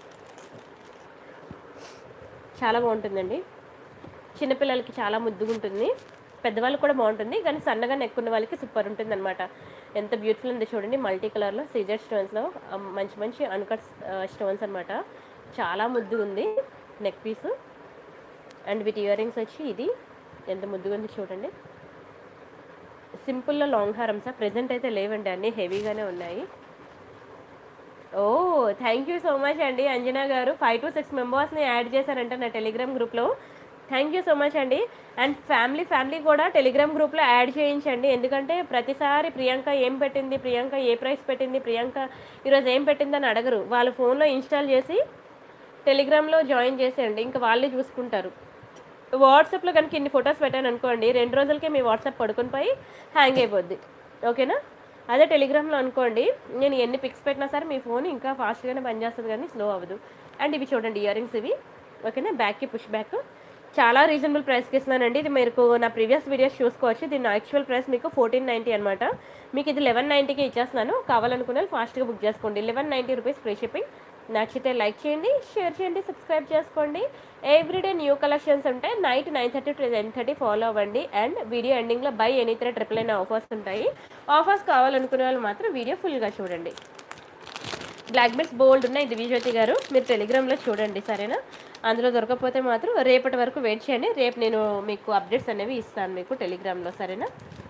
చాలా బాగుంటుందండి చిన్నపిల్లలకి చాలా ముద్దుగా ఉంటుంది పెద్దవాళ్ళకి కూడా బాగుంటుంది కానీ సన్నగా నెక్కున్న వాళ్ళకి సూపర్ ఉంటుంది అనమాట ఎంత బ్యూటిఫుల్ ఉంది చూడండి మల్టీ కలర్లో సీజర్ స్టోన్స్లో మంచి మంచి అన్కట్ స్టోన్స్ అనమాట చాలా ముద్దుగా ఉంది neck piece and with earrings వచ్చి ఇది ఎంత ముద్దుగా ఉంది చూడండి సింపుల్లో లాంగ్ హారమ్సా ప్రెజెంట్ అయితే లేవండి అన్నీ హెవీగానే ఉన్నాయి ఓ థ్యాంక్ యూ సో మచ్ అండి Anjana garu five to six మెంబర్స్ని యాడ్ చేశారంట నా టెలిగ్రామ్ గ్రూప్లో థ్యాంక్ యూ సో మచ్ అండి అండ్ ఫ్యామిలీ ఫ్యామిలీ కూడా టెలిగ్రామ్ గ్రూప్లో యాడ్ చేయించండి ఎందుకంటే ప్రతిసారి ప్రియాంక ఏం పెట్టింది ప్రియాంక ఏ ప్రైస్ పెట్టింది ప్రియాంక ఈరోజు ఏం పెట్టిందని అడగరు వాళ్ళ ఫోన్లో ఇన్స్టాల్ చేసి టెలిగ్రామ్లో జాయిన్ చేసేయండి ఇంకా వాళ్ళే చూసుకుంటారు వాట్సాప్లో కనుక ఇన్ని ఫొటోస్ పెట్టాను అనుకోండి రెండు రోజులకే మీ వాట్సాప్ పడుకొని పోయి హ్యాంగ్ అయిపోద్ది ఓకేనా అదే టెలిగ్రామ్లో అనుకోండి నేను ఎన్ని పిక్స్ పెట్టినా సరే మీ ఫోన్ ఇంకా ఫాస్ట్గానే పనిచేస్తుంది కానీ స్లో అవ్వదు అండ్ ఇవి చూడండి ఇయర్ రింగ్స్ ఇవి ఓకేనా బ్యాక్కి పుష్ బ్యాక్ చాలా రీజనబుల్ ప్రైస్కి ఇస్తున్నానండి ఇది మీకు నా ప్రీవియస్ వీడియోస్ చూసుకోవచ్చు దీని యాక్చువల్ ప్రైస్ మీకు ఫోర్టీన్ నైంటీ అనమాట మీకు ఇది లెవెన్ నైంటీకి ఇచ్చేస్తున్నాను కావాలనుకున్న వాళ్ళు ఫాస్ట్గా బుక్ చేసుకోండి eleven ninety rupees free shipping నచ్చితే లైక్ చేయండి షేర్ చేయండి సబ్స్క్రైబ్ చేసుకోండి ఎవ్రీడే న్యూ కలెక్షన్స్ ఉంటాయి night nine thirty to ten thirty follow అవ్వండి అండ్ వీడియో ఎండింగ్లో బై ఎనీ త్రీ ట్రిపుల్ అయిన ఆఫర్స్ ఉంటాయి ఆఫర్స్ కావాలనుకునే వాళ్ళు మాత్రం వీడియో ఫుల్గా చూడండి బ్లాక్ బెల్ట్స్ బోల్డ్ ఉన్నాయి దివ్యజ్యోతి గారు మీరు టెలిగ్రామ్లో చూడండి సరేనా అందులో దొరకకపోతే మాత్రం రేపటి వరకు వెయిట్ చేయండి రేపు నేను మీకు అప్డేట్స్ అనేవి ఇస్తాను మీకు టెలిగ్రామ్లో సరేనా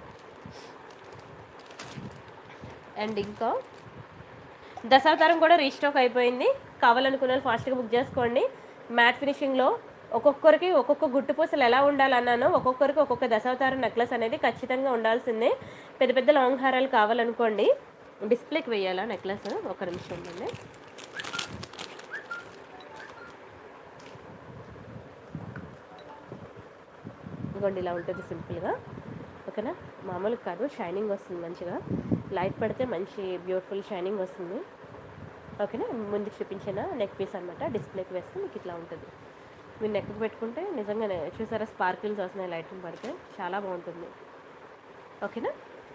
అండ్ ఇంకా దశావతారం కూడా రీస్టాక్ అయిపోయింది కావాలనుకున్న వాళ్ళు ఫాస్ట్గా బుక్ చేసుకోండి మ్యాట్ ఫినిషింగ్లో ఒక్కొక్కరికి ఒక్కొక్క గుట్టు పూసలు ఎలా ఉండాలన్నానో ఒక్కొక్కరికి ఒక్కొక్క దశావతారం నెక్లెస్ అనేది ఖచ్చితంగా ఉండాల్సిందే పెద్ద పెద్ద లాంగ్ హారాలు కావాలనుకోండి డిస్ప్లేకి వేయాలా నెక్లెస్ ఒక నిమిషం ఉండండి ఇదిగోండి ఇలా ఉంటుంది సింపుల్గా ఓకేనా మామూలుగా కాదు షైనింగ్ వస్తుంది మంచిగా లైట్ పడితే మంచి బ్యూటిఫుల్ షైనింగ్ వస్తుంది ఓకేనా ముందు చూపించిన నెక్ పీస్ అనమాట డిస్ప్లేకి వేస్తే మీకు ఇట్లా ఉంటుంది మీరు నెక్కి పెట్టుకుంటే నిజంగానే చూసారా స్పార్కిల్స్ వస్తున్నాయి లైటింగ్ పడితే చాలా బాగుంటుంది ఓకేనా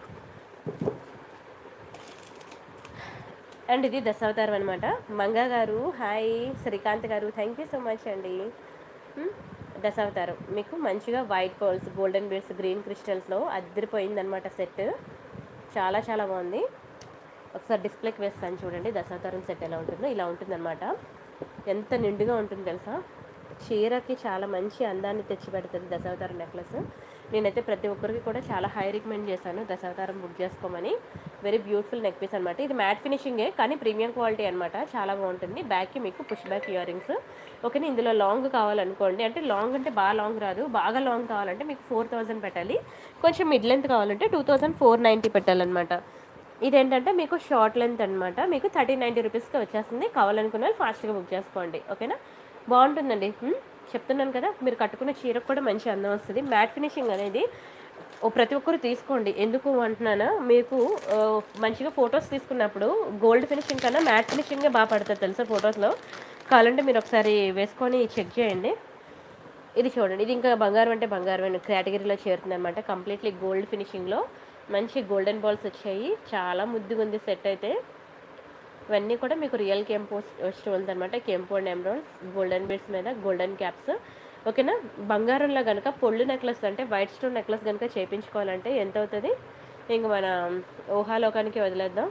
అండ్ ఇది దశావతారం అనమాట మంగా గారు హాయ్ శ్రీకాంత్ గారు థ్యాంక్ యూ సో మచ్ అండి హ్మ్? దశావతారం మీకు మంచిగా white pearls golden beads green క్రిస్టల్స్లో అద్దరిపోయిందనమాట సెట్ చాలా చాలా బాగుంది ఒకసారి డిస్ప్లేకి వేస్తాను చూడండి దశావతారం సెట్ ఎలా ఉంటుందో ఇలా ఉంటుందన్నమాట ఎంత నిండుగా ఉంటుంది తెలుసా చీరకి చాలా మంచి అందాన్ని తెచ్చి పెడుతుంది దశావతారం నెక్లెస్ నేనైతే ప్రతి ఒక్కరికి కూడా చాలా హై రికమెండ్ చేశాను దశావతారం బుక్ చేసుకోమని వెరీ బ్యూటిఫుల్ నెక్ పీస్ అనమాట ఇది మ్యాట్ ఫినిషింగే కానీ ప్రీమియం క్వాలిటీ అనమాట చాలా బాగుంటుంది బ్యాక్కి మీకు పుష్ బ్యాక్ ఇయర్ రింగ్స్ ఓకేనా ఇందులో లాంగ్ కావాలనుకోండి అంటే లాంగ్ అంటే బాగా లాంగ్ రాదు బాగా లాంగ్ కావాలంటే మీకు ఫోర్ థౌజండ్ పెట్టాలి కొంచెం మిడ్ లెంత్ కావాలంటే టూ థౌజండ్ ఫోర్ నైంటీ పెట్టాలన్నమాట ఇదేంటంటే మీకు షార్ట్ లెంత్ అనమాట మీకు థర్టీ నైంటీ రూపీస్కి వచ్చేస్తుంది కావాలనుకున్న వాళ్ళు ఫాస్ట్గా బుక్ చేసుకోండి ఓకేనా బాగుంటుందండి హ్మ్? చెప్తున్నాను కదా మీరు కట్టుకున్న చీరకు కూడా మంచి అందం వస్తుంది మ్యాట్ ఫినిషింగ్ అనేది ఓ ప్రతి ఒక్కరు తీసుకోండి ఎందుకు అంటున్నానా మీకు ఆ, మంచిగా ఫొటోస్ తీసుకున్నప్పుడు గోల్డ్ ఫినిషింగ్ కన్నా మ్యాట్ ఫినిషింగే బాగా పడుతుంది తెలుసా ఫొటోస్లో కావాలంటే మీరు ఒకసారి వేసుకొని చెక్ చేయండి ఇది చూడండి ఇది ఇంకా బంగారం అంటే బంగారం కేటగిరీలో చేరుతుంది అనమాట కంప్లీట్లీ గోల్డ్ ఫినిషింగ్లో మంచి గోల్డెన్ బాల్స్ వచ్చాయి చాలా ముద్దుగా ఉంది సెట్ అయితే ఇవన్నీ కూడా మీకు రియల్ కెంపో స్టోన్స్ అనమాట కెంపో అండ్ ఎమరాల్డ్స్ గోల్డెన్ బీడ్స్ మీద గోల్డెన్ క్యాప్స్ ఓకేనా బంగారంలో కనుక పొళ్ళు నెక్లెస్ అంటే వైట్ స్టోన్ నెక్లెస్ కనుక చేయించుకోవాలంటే ఎంత అవుతుంది ఇంక మన ఊహాలోకానికి వదిలేద్దాం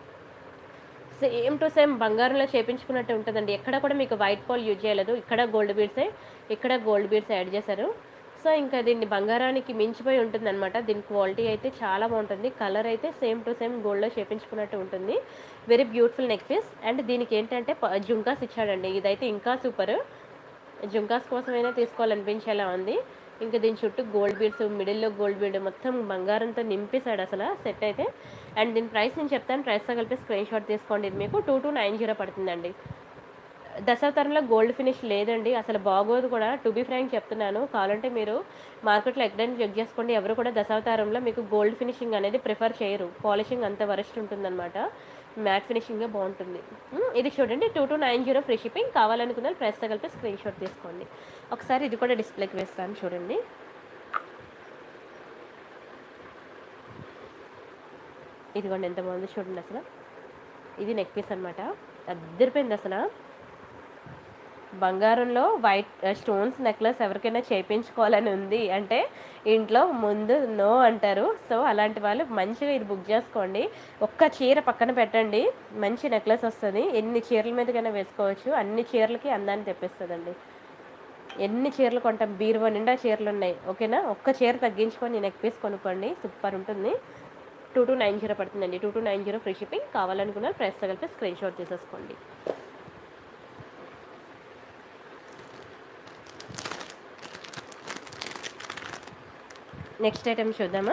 సేమ్ టు సేమ్ బంగారంలో చేపించుకున్నట్టు ఉంటుందండి ఎక్కడ కూడా మీకు వైట్ పాల్ యూజ్ చేయలేదు ఇక్కడ గోల్డ్ బీడ్సే ఇక్కడ గోల్డ్ బీడ్స్ యాడ్ చేశారు సో ఇంకా దీన్ని బంగారానికి మించిపోయి ఉంటుంది అనమాట దీని క్వాలిటీ అయితే చాలా బాగుంటుంది కలర్ అయితే సేమ్ టు సేమ్ గోల్డ్లో చేపించుకున్నట్టు ఉంటుంది very beautiful neck piece and దీనికి ఏంటంటే ప- జుంకాస్ ఇచ్చాడండి ఇదైతే ఇంకా సూపర్ జుంకాస్ కోసమైనా తీసుకోవాలనిపించేలా ఉంది ఇంకా దీని చుట్టూ గోల్డ్ బీడ్స్ మిడిల్లో గోల్డ్ బీడ్ మొత్తం బంగారంతో నింపేశాడు అసలు సెట్ అయితే అండ్ దీని ప్రైస్ నేను చెప్తాను ప్రైస్తో కలిపి స్క్రీన్ షాట్ తీసుకోండి ఇది మీకు టూ టూ నైన్ జీరో పడుతుందండి దశావతారంలో గోల్డ్ ఫినిష్ లేదండి అసలు బాగోదు కూడా టు బీ ఫ్రాంక్ చెప్తున్నాను కావాలంటే మీరు మార్కెట్లో ఎక్కడైనా చెక్ చేసుకోండి ఎవరు కూడా దశావతారంలో మీకు గోల్డ్ ఫినిషింగ్ అనేది ప్రిఫర్ చేయరు పాలిషింగ్ అంత వరస్ట్ ఉంటుందన్నమాట మ్యాట్ ఫినిషింగే బాగుంటుంది మ్, ఇది చూడండి two two nine zero free shipping కావాలనుకున్న ప్రైస్తో కలిపి స్క్రీన్ షాట్ తీసుకోండి ఒకసారి ఇది కూడా డిస్ప్లేకి వేస్తాను చూడండి ఇదిగోండి ఎంత బాగుంది చూడండి అసలు ఇది నెక్ పీస్ అనమాట అద్దరిపోయింది అసలు బంగారంలో వైట్ స్టోన్స్ నెక్లెస్ ఎవరికైనా చేయించుకోవాలని ఉంది అంటే ఇంట్లో ముందు నో అంటారు సో అలాంటి వాళ్ళు మంచిగా ఇది బుక్ చేసుకోండి ఒక్క చీర పక్కన పెట్టండి మంచి నెక్లెస్ వస్తుంది ఎన్ని చీరల మీదకైనా వేసుకోవచ్చు అన్ని చీరలకి అందాన్ని తెప్పిస్తుందండి ఎన్ని చీరలు కొంటాం బీరువా నిండా చీరలు ఉన్నాయి ఓకేనా ఒక్క చీర తగ్గించుకొని నెక్ పీస్ కొనుక్కోండి సూపర్ ఉంటుంది టూ టూ నైన్ జీరో పడుతుందండి two two nine zero free shipping కావాలనుకున్న ప్రైస్ కలిపి స్క్రీన్ షాట్ తీసేసుకోండి నెక్స్ట్ ఐటమ్ చూద్దామా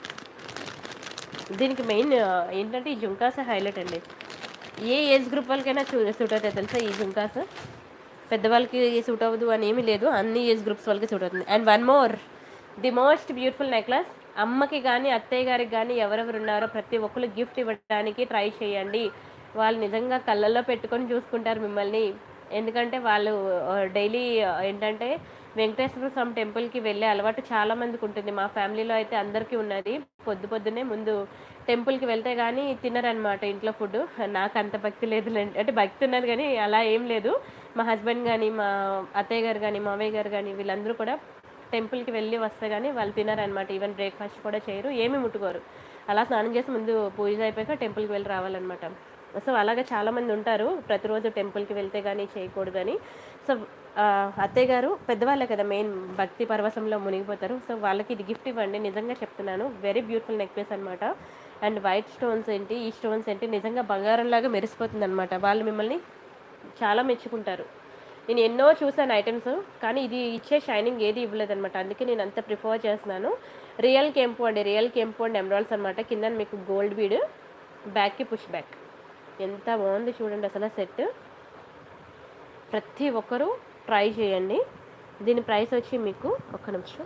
దీనికి మెయిన్ ఏంటంటే ఈ జుంకాస్ హైలైట్ అండి ఏ ఏజ్ గ్రూప్ వాళ్ళకైనా చూ సూట్ అవుతాయి తెలుసా ఈ జుంకాస్ పెద్దవాళ్ళకి సూట్ అవ్వదు అని ఏమీ లేదు అన్ని ఏజ్ గ్రూప్స్ వాళ్ళకి సూట్ అవుతుంది and one more the most beautiful necklace అమ్మకి కానీ అత్తయ్య గారికి కానీ ఎవరెవరు ఉన్నారో ప్రతి ఒక్కరు గిఫ్ట్ ఇవ్వడానికి ట్రై చేయండి వాళ్ళు నిజంగా కళ్ళల్లో పెట్టుకొని చూసుకుంటారు మిమ్మల్ని ఎందుకంటే వాళ్ళు డైలీ ఏంటంటే వెంకటేశ్వర స్వామి టెంపుల్కి వెళ్ళే అలవాటు చాలా మందికి ఉంటుంది మా ఫ్యామిలీలో అయితే అందరికీ ఉన్నది పొద్దు పొద్దునే ముందు టెంపుల్కి వెళ్తే కానీ తినరనమాట ఇంట్లో ఫుడ్ నాకు అంత భక్తి లేదు అంటే భక్తి ఉన్నది కానీ అలా ఏం లేదు మా హస్బెండ్ కానీ మా అత్తయ్య గారు కానీ మావయ్య గారు కానీ వీళ్ళందరూ కూడా టెంపుల్కి వెళ్ళి వస్తే కానీ వాళ్ళు తినరనమాట ఈవెన్ బ్రేక్ఫాస్ట్ కూడా చేయరు ఏమీ ముట్టుకోరు అలా స్నానం చేసి ముందు పూజ అయిపోయాక టెంపుల్కి వెళ్ళి రావాలన్నమాట సో అలాగే చాలామంది ఉంటారు ప్రతిరోజు టెంపుల్కి వెళ్తే కానీ చేయకూడదని సో ఆ, అత్తయ్య గారు పెద్దవాళ్ళే కదా మెయిన్ భక్తి పరవశంలో మునిగిపోతారు సో వాళ్ళకి ఇది గిఫ్ట్ ఇవ్వండి నిజంగా చెప్తున్నాను వెరీ బ్యూటిఫుల్ నెక్లెస్ అనమాట అండ్ వైట్ స్టోన్స్ ఏంటి ఈ స్టోన్స్ ఏంటి నిజంగా బంగారంలాగా మెరిసిపోతుంది అనమాట వాళ్ళు మిమ్మల్ని చాలా మెచ్చుకుంటారు నేను ఎన్నో చూసాను ఐటమ్స్ కానీ ఇది ఇచ్చే షైనింగ్ ఏది ఇవ్వలేదన్నమాట అందుకే నేను అంత ప్రిఫర్ చేస్తున్నాను రియల్ కెంపు అండి రియల్ కెంపు అండ్ ఎమరాల్స్ అనమాట కింద మీకు గోల్డ్ బీడ్ బ్యాక్కి పుష్ బ్యాక్ ఎంత బాగుంది చూడండి అసలు సెట్ ప్రతి ఒక్కరూ ట్రై చేయండి దీని ప్రైస్ వచ్చి మీకు ఒక్క నిమిషం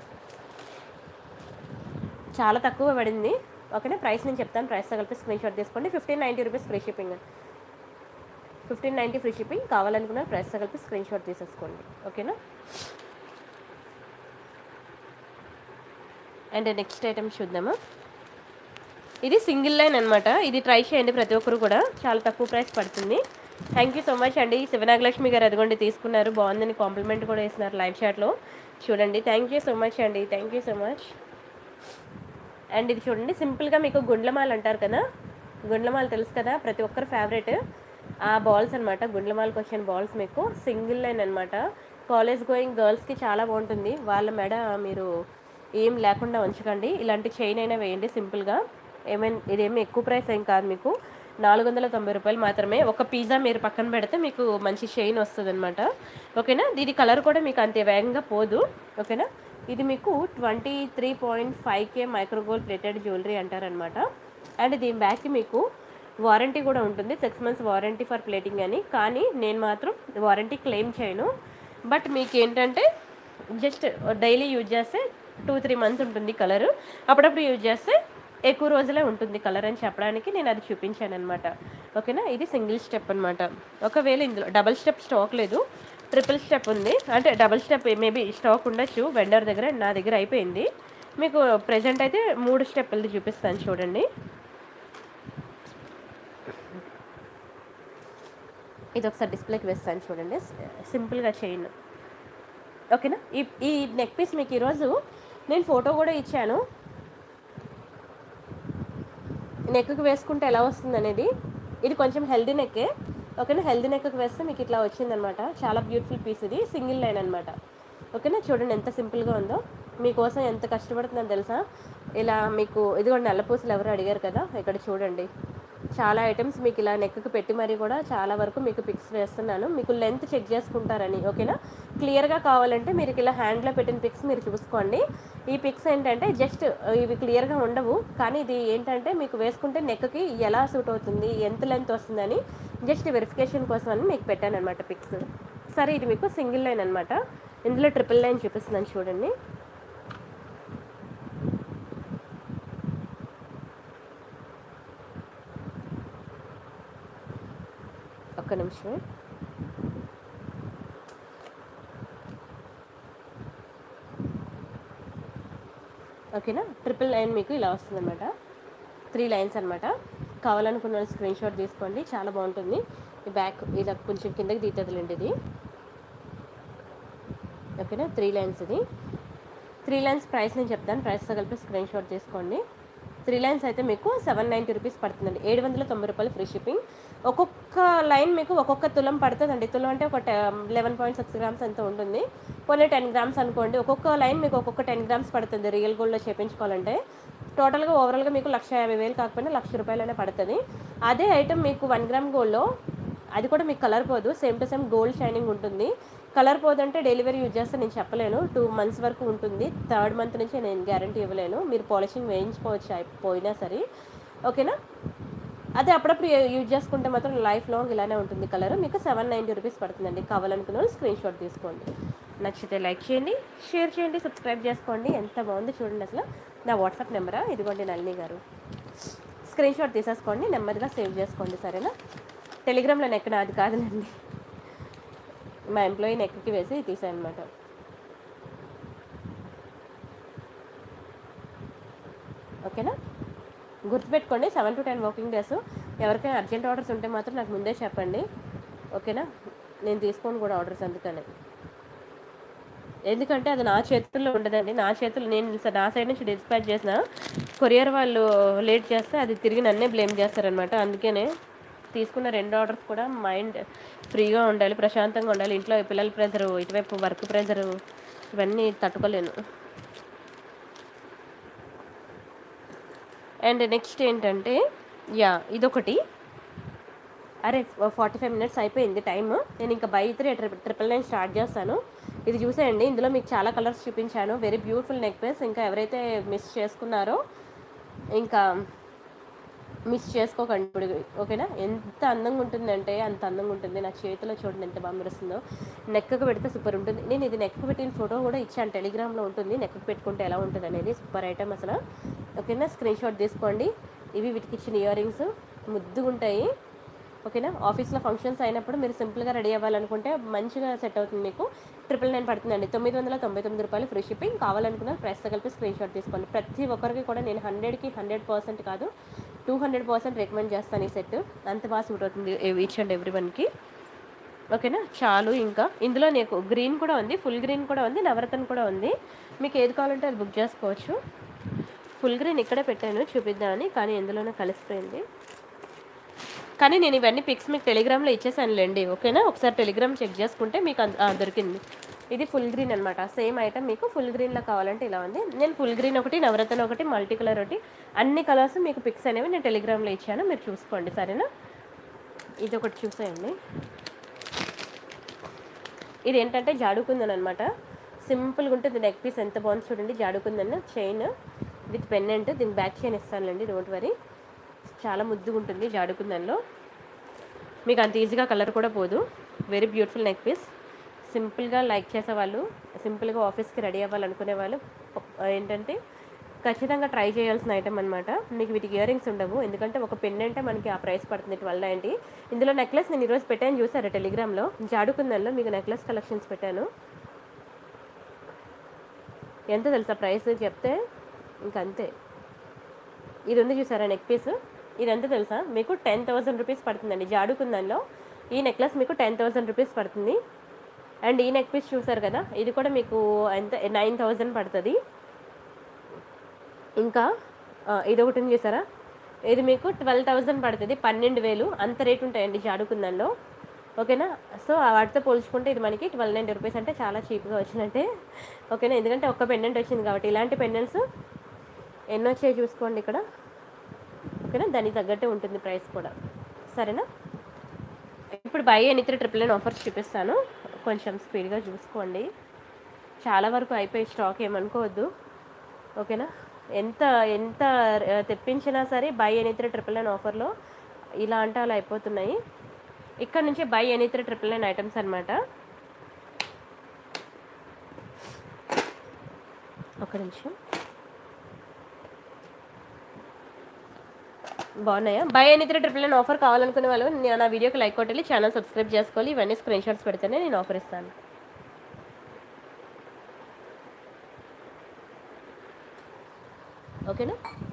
చాలా తక్కువ పడింది ఓకేనా ప్రైస్ నేను చెప్తాను ప్రైస్తో కలిపి స్క్రీన్ షాట్ తీసుకోండి fifteen ninety rupees free shipping fifteen ninety free shipping కావాలనుకున్న ప్రైస్తో కలిపి స్క్రీన్ షాట్ తీసేసుకోండి ఓకేనా అండ్ నెక్స్ట్ ఐటమ్ చూద్దామా ఇది సింగిల్ లైన్ అనమాట ఇది ట్రై చేయండి ప్రతి ఒక్కరు కూడా చాలా తక్కువ ప్రైస్ పడుతుంది థ్యాంక్ యూ సో మచ్ అండి శివనాగలక్ష్మి గారు అదిగోండి తీసుకున్నారు బాగుందని కాంప్లిమెంట్ కూడా ఇస్తున్నారు లైవ్ చాట్లో చూడండి థ్యాంక్ యూ సో మచ్ అండి thank you so much and ఇది చూడండి సింపుల్గా మీకు గుండ్లమాల అంటారు కదా గుండ్లమాల తెలుసు కదా ప్రతి ఒక్కరు ఫేవరెట్ ఆ బాల్స్ అనమాట గుండ్లమాలకు వచ్చిన బాల్స్ మీకు సింగిల్ లైన్ అనమాట కాలేజ్ గోయింగ్ గర్ల్స్కి చాలా బాగుంటుంది వాళ్ళ మెడ మీరు ఏం లేకుండా ఉంచకండి ఇలాంటి చైన్ అయినా వేయండి సింపుల్గా ఏమైనా ఇదేమి ఎక్కువ ప్రైస్ ఏం కాదు మీకు నాలుగు వందల తొంభై రూపాయలు మాత్రమే ఒక పిజ్జా మీరు పక్కన పెడితే మీకు మంచి చైన్ వస్తుంది అనమాట ఓకేనా ఇది కలర్ కూడా మీకు అంతే వేగంగా పోదు ఓకేనా ఇది మీకు twenty three point five K micro gold plated jewellery అంటారనమాట అండ్ దీని బ్యాక్కి మీకు వారంటీ కూడా ఉంటుంది six months warranty for plating అని కానీ నేను మాత్రం వారంటీ క్లెయిమ్ చేయను బట్ మీకు ఏంటంటే జస్ట్ డైలీ యూజ్ చేస్తే టూ త్రీ మంత్స్ ఉంటుంది కలర్ అప్పుడప్పుడు యూజ్ చేస్తే ఎక్కువ రోజులే ఉంటుంది కలర్ అని చెప్పడానికి నేను అది చూపించాను అనమాట ఓకేనా ఇది సింగిల్ స్టెప్ అనమాట ఒకవేళ ఇందులో డబల్ స్టెప్ స్టాక్ లేదు ట్రిపుల్ స్టెప్ ఉంది అంటే డబల్ స్టెప్ మేబీ స్టాక్ ఉండొచ్చు వెండర్ దగ్గర నా దగ్గర అయిపోయింది మీకు ప్రజెంట్ అయితే మూడు స్టెప్పులది చూపిస్తాను చూడండి ఇది ఒకసారి డిస్ప్లేకి వేస్తాను చూడండి సింపుల్గా చైన్ ఓకేనా ఈ ఈ నెక్ పీస్ మీకు ఈరోజు నేను ఫోటో కూడా ఇచ్చాను నెక్కి వేసుకుంటే ఎలా వస్తుంది అనేది ఇది కొంచెం హెల్దీ నెక్కే ఓకేనా హెల్దీ నెక్కి వేస్తే మీకు ఇట్లా వచ్చిందనమాట చాలా బ్యూటిఫుల్ పీస్ ఇది సింగిల్ లైన్ అనమాట ఓకేనా చూడండి ఎంత సింపుల్గా ఉందో మీకోసం ఎంత కష్టపడుతుందో తెలుసా ఇలా మీకు ఇదిగోండి నల్లపూసలు ఎవరు అడిగారు కదా ఇక్కడ చూడండి చాలా ఐటమ్స్ మీకు ఇలా నెక్కి పెట్టి మరీ కూడా చాలా వరకు మీకు పిక్స్ వేస్తున్నాను మీకు లెంత్ చెక్ చేసుకుంటారని ఓకేనా క్లియర్గా కావాలంటే మీరు ఇలా హ్యాండ్లో పెట్టిన పిక్స్ మీరు చూసుకోండి ఈ పిక్స్ ఏంటంటే జస్ట్ ఇవి క్లియర్గా ఉండవు కానీ ఇది ఏంటంటే మీకు వేసుకుంటే నెక్కి ఎలా సూట్ అవుతుంది ఎంత లెంత్ వస్తుందని జస్ట్ వెరిఫికేషన్ కోసం అని మీకు పెట్టాను అనమాట పిక్స్ సరే ఇది మీకు సింగిల్ లైన్ అనమాట ఇందులో ట్రిపుల్ లైన్ చూపిస్తున్నాను చూడండి ఒక్క నిమిషం ఓకేనా ట్రిపుల్ లైన్ మీకు ఇలా వస్తుంది అనమాట త్రీ లైన్స్ అనమాట కావాలనుకున్న వాళ్ళు స్క్రీన్ షాట్ తీసుకోండి చాలా బాగుంటుంది ఈ బ్యాక్ ఇలా కొంచెం కిందకి తీతుందిలేండి ఇది ఓకేనా త్రీ లైన్స్ ఇది త్రీ లైన్స్ ప్రైస్ నేను చెప్తాను ప్రైస్తో కలిపి స్క్రీన్ షాట్ తీసుకోండి త్రీ లైన్స్ అయితే మీకు సెవెన్ నైంటీ రూపీస్ పడుతుందండి ఏడు వందల తొంభై రూపాయలు ఫ్రీ షిప్పింగ్ ఒక్కొక్క లైన్ మీకు ఒక్కొక్క తులం పడుతుందండి తులం అంటే ఒక లెవెన్ పాయింట్ సిక్స్ గ్రామ్స్ ఎంత ఉంటుంది కొన్ని టెన్ గ్రామ్స్ అనుకోండి ఒక్కొక్క లైన్ మీకు ఒక్కొక్క టెన్ గ్రామ్స్ పడుతుంది రియల్ గోల్డ్లో చేయించుకోవాలంటే టోటల్గా ఓవరాల్గా మీకు లక్ష యాభై వేలు కాకపోయినా లక్ష రూపాయలనే పడుతుంది అదే ఐటమ్ మీకు వన్ గ్రామ్ గోల్డ్లో అది కూడా మీకు కలర్ పోదు same to same gold shining ఉంటుంది కలర్ పోదంటే డెలివరీ యూజ్ చేస్తే నేను చెప్పలేను టూ మంత్స్ వరకు ఉంటుంది థర్డ్ మంత్ నుంచి నేను గ్యారంటీ ఇవ్వలేను మీరు పాలిషింగ్ వేయించుకోవచ్చు అయి- పోయినా సరే ఓకేనా అదే అప్పుడప్పుడు యూజ్ చేసుకుంటే మాత్రం లైఫ్ లాంగ్ ఇలానే ఉంటుంది కలర్ మీకు సెవెన్ నైంటీ రూపీస్ పడుతుందండి కావాలనుకున్న వాళ్ళు స్క్రీన్ షాట్ తీసుకోండి నచ్చితే లైక్ చేయండి షేర్ చేయండి సబ్స్క్రైబ్ చేసుకోండి ఎంత బాగుంది చూడండి అసలు నా వాట్సాప్ నెంబరా ఇదిగోండి నళిని గారు స్క్రీన్ షాట్ తీసేసుకోండి నెమ్మదిగా సేవ్ చేసుకోండి సరేనా టెలిగ్రామ్లో నెక్ నాది కాదులేండి మా ఎంప్లాయీ నెక్కి వేసి తీసాను అనమాట ఓకేనా గుర్తుపెట్టుకోండి seven to ten working days ఎవరికైనా అర్జెంట్ ఆర్డర్స్ ఉంటే మాత్రం నాకు ముందే చెప్పండి ఓకేనా నేను తీసుకోను కూడా ఆర్డర్స్ అందుకనే ఎందుకంటే అది నా చేతుల్లో ఉండదండి నా చేతుల్లో నేను స- నా సైడ్ నుంచి డిస్పాచ్ చేసిన కొరియర్ వాళ్ళు లేట్ చేస్తే అది తిరిగి నన్నే బ్లేమ్ చేస్తారనమాట అందుకనే తీసుకున్న రెండు ఆర్డర్స్ కూడా మైండ్ ఫ్రీగా ఉండాలి ప్రశాంతంగా ఉండాలి ఇంట్లో పిల్లల ప్రెజరు ఇటువైపు వర్క్ ప్రెజరు ఇవన్నీ తట్టుకోలేను అండ్ నెక్స్ట్ ఏంటంటే యా ఇదొకటి అరే ఫార్టీ ఫైవ్ మినిట్స్ అయిపోయింది టైమ్ నేను ఇంకా buy three triple nine start చేస్తాను ఇది చూసేయండి ఇందులో మీకు చాలా కలర్స్ చూపించాను వెరీ బ్యూటిఫుల్ నెక్ పీస్ ఇంకా ఎవరైతే మిస్ చేసుకున్నారో ఇంకా మిస్ చేసుకోకండి ఇప్పుడు ఓకేనా ఎంత అందంగా ఉంటుందంటే అంత అందంగా ఉంటుంది నా చేతిలో చూడండి ఎంత బాగా మెరుస్తుందో నెక్కకు పెడితే సూపర్ ఉంటుంది నేను ఇది నెక్కు పెట్టిన ఫోటో కూడా ఇచ్చాను టెలిగ్రామ్లో ఉంటుంది నెక్కకు పెట్టుకుంటే ఎలా ఉంటుంది అనేది సూపర్ ఐటమ్ అసలు ఓకేనా స్క్రీన్ షాట్ తీసుకోండి ఇవి వీటికి ఇచ్చిన ఇయర్ రింగ్స్ ముద్దుగా ఉంటాయి ఓకేనా ఆఫీస్లో ఫంక్షన్స్ అయినప్పుడు మీరు సింపుల్గా రెడీ అవ్వాలనుకుంటే మంచిగా సెట్ అవుతుంది మీకు ట్రిపుల్ నైన్ పడుతుందండి తొమ్మిది వందల తొంభై తొమ్మిది రూపాయలు ఫ్రీ షిప్పింగ్ కావాలనుకున్న ప్రైస్తో కలిపి స్క్రీన్ షాట్ తీసుకోండి ప్రతి ఒక్కరికి కూడా నేను హండ్రెడ్కి హండ్రెడ్ పర్సెంట్ కాదు టూ హండ్రెడ్ పర్సెంట్ రికమెండ్ చేస్తాను ఈ సెట్ అంత బాగా సూట్ అవుతుంది ఈచ్ అండ్ ఎవ్రీ వన్కి ఓకేనా చాలు ఇంకా ఇందులో నీకు గ్రీన్ కూడా ఉంది ఫుల్ గ్రీన్ కూడా ఉంది నవరత్న కూడా ఉంది మీకు ఏది కావాలంటే అది బుక్ చేసుకోవచ్చు ఫుల్ గ్రీన్ ఇక్కడే పెట్టాను చూపిద్దామని కానీ ఎందులోనో కలిసిపోయింది కానీ నేను ఇవన్నీ పిక్స్ మీకు టెలిగ్రామ్లో ఇచ్చేసానులేండి ఓకేనా ఒకసారి టెలిగ్రామ్ చెక్ చేసుకుంటే మీకు అంద- ఆ, దొరికింది ఇది ఫుల్ గ్రీన్ అనమాట సేమ్ ఐటమ్ మీకు ఫుల్ గ్రీన్లో కావాలంటే ఇలా ఉంది నేను ఫుల్ గ్రీన్ ఒకటి నవరత్న ఒకటి మల్టీ కలర్ ఒకటి అన్ని కలర్స్ మీకు పిక్స్ అనేవి నేను టెలిగ్రామ్లో ఇచ్చాను మీరు చూసుకోండి సరేనా ఇది ఒకటి చూసేయండి ఇది ఏంటంటే జాడుకుందన్ అనమాట సింపుల్గా ఉంటుంది నెక్ పీస్ ఎంత బాగుంది చూడండి జాడుకుందన్ చైన్ విత్ పెన్నెంట్ దీనికి బ్యాక్ చైన్ ఇస్తానులేండి డోంట్ వరీ చాలా ముద్దుగా ఉంటుంది జాడుకుందన్లో మీకు అంత ఈజీగా కలర్ కూడా పోదు వెరీ బ్యూటిఫుల్ నెక్ పీస్ సింపుల్గా లైక్ చేసేవాళ్ళు సింపుల్గా ఆఫీస్కి రెడీ అవ్వాలనుకునే వాళ్ళు ఏంటంటే ఖచ్చితంగా ట్రై చేయాల్సిన ఐటమ్ అనమాట మీకు వీటికి ఇయర్ రింగ్స్ ఉండవు ఎందుకంటే ఒక పెన్ అంటే మనకి ఆ ప్రైస్ పడుతుంది ట్వెల్వ్ నైంటీ ఇందులో నెక్లెస్ నేను ఈరోజు పెట్టాను చూసారా టెలిగ్రామ్లో జాడుకుందన్లో మీకు నెక్లెస్ కలెక్షన్స్ పెట్టాను ఎంత తెలుసా ప్రైస్ చెప్తే ఇంకంతే ఇది ఉంది చూసారా నెక్ పీస్ ఇది ఎంత తెలుసా మీకు టెన్ థౌసండ్ రూపీస్ పడుతుందండి జాడుకుందంలో ఈ నెక్లెస్ మీకు టెన్ థౌసండ్ రూపీస్ పడుతుంది అండ్ ఈ నెక్ పీస్ చూసారు కదా ఇది కూడా మీకు ఎంత నైన్ థౌజండ్ పడుతుంది ఇంకా ఆ, ఇది ఒకటి ఉంది చూసారా ఇది మీకు ట్వెల్వ్ థౌజండ్ పడుతుంది పన్నెండు వేలు అంత రేట్ ఉంటాయండి జాడుకుందంలో ఓకేనా సో వాటితో పోల్చుకుంటే ఇది మనకి ట్వెల్వ్ నైంటీ రూపీస్ అంటే చాలా చీప్గా వచ్చినట్టే ఓకేనా ఎందుకంటే ఒక్క పెండెంట్ వచ్చింది కాబట్టి ఇలాంటి పెండెంట్స్ ఎన్ని వచ్చాయి చూసుకోండి ఇక్కడ ఓకేనా దానికి తగ్గట్టే ఉంటుంది ప్రైస్ కూడా సరేనా ఇప్పుడు by any three triple nine offers చూపిస్తాను కొంచెం స్పీడ్గా చూసుకోండి చాలా వరకు అయిపోయి స్టాక్ ఏమనుకోవద్దు ఓకేనా ఎంత ఎంత ఆ, తెప్పించినా సరే by any three triple nine ఆఫర్లో ఇలా అంటే అలా అయిపోతున్నాయి ఇక్కడ నుంచి by any three triple nine items అనమాట ఒక నిమిషం బాగున్నాయా by any three triple nine offer కావాలనుకునే వాళ్ళు నేను నా వీడియోకి లైక్ కొట్టాలి ఛానల్ సబ్స్క్రైబ్ చేసుకోవాలి ఇవన్నీ స్క్రీన్ షాట్స్ పెడితేనే నేను ఆఫర్ ఇస్తాను ఓకేనా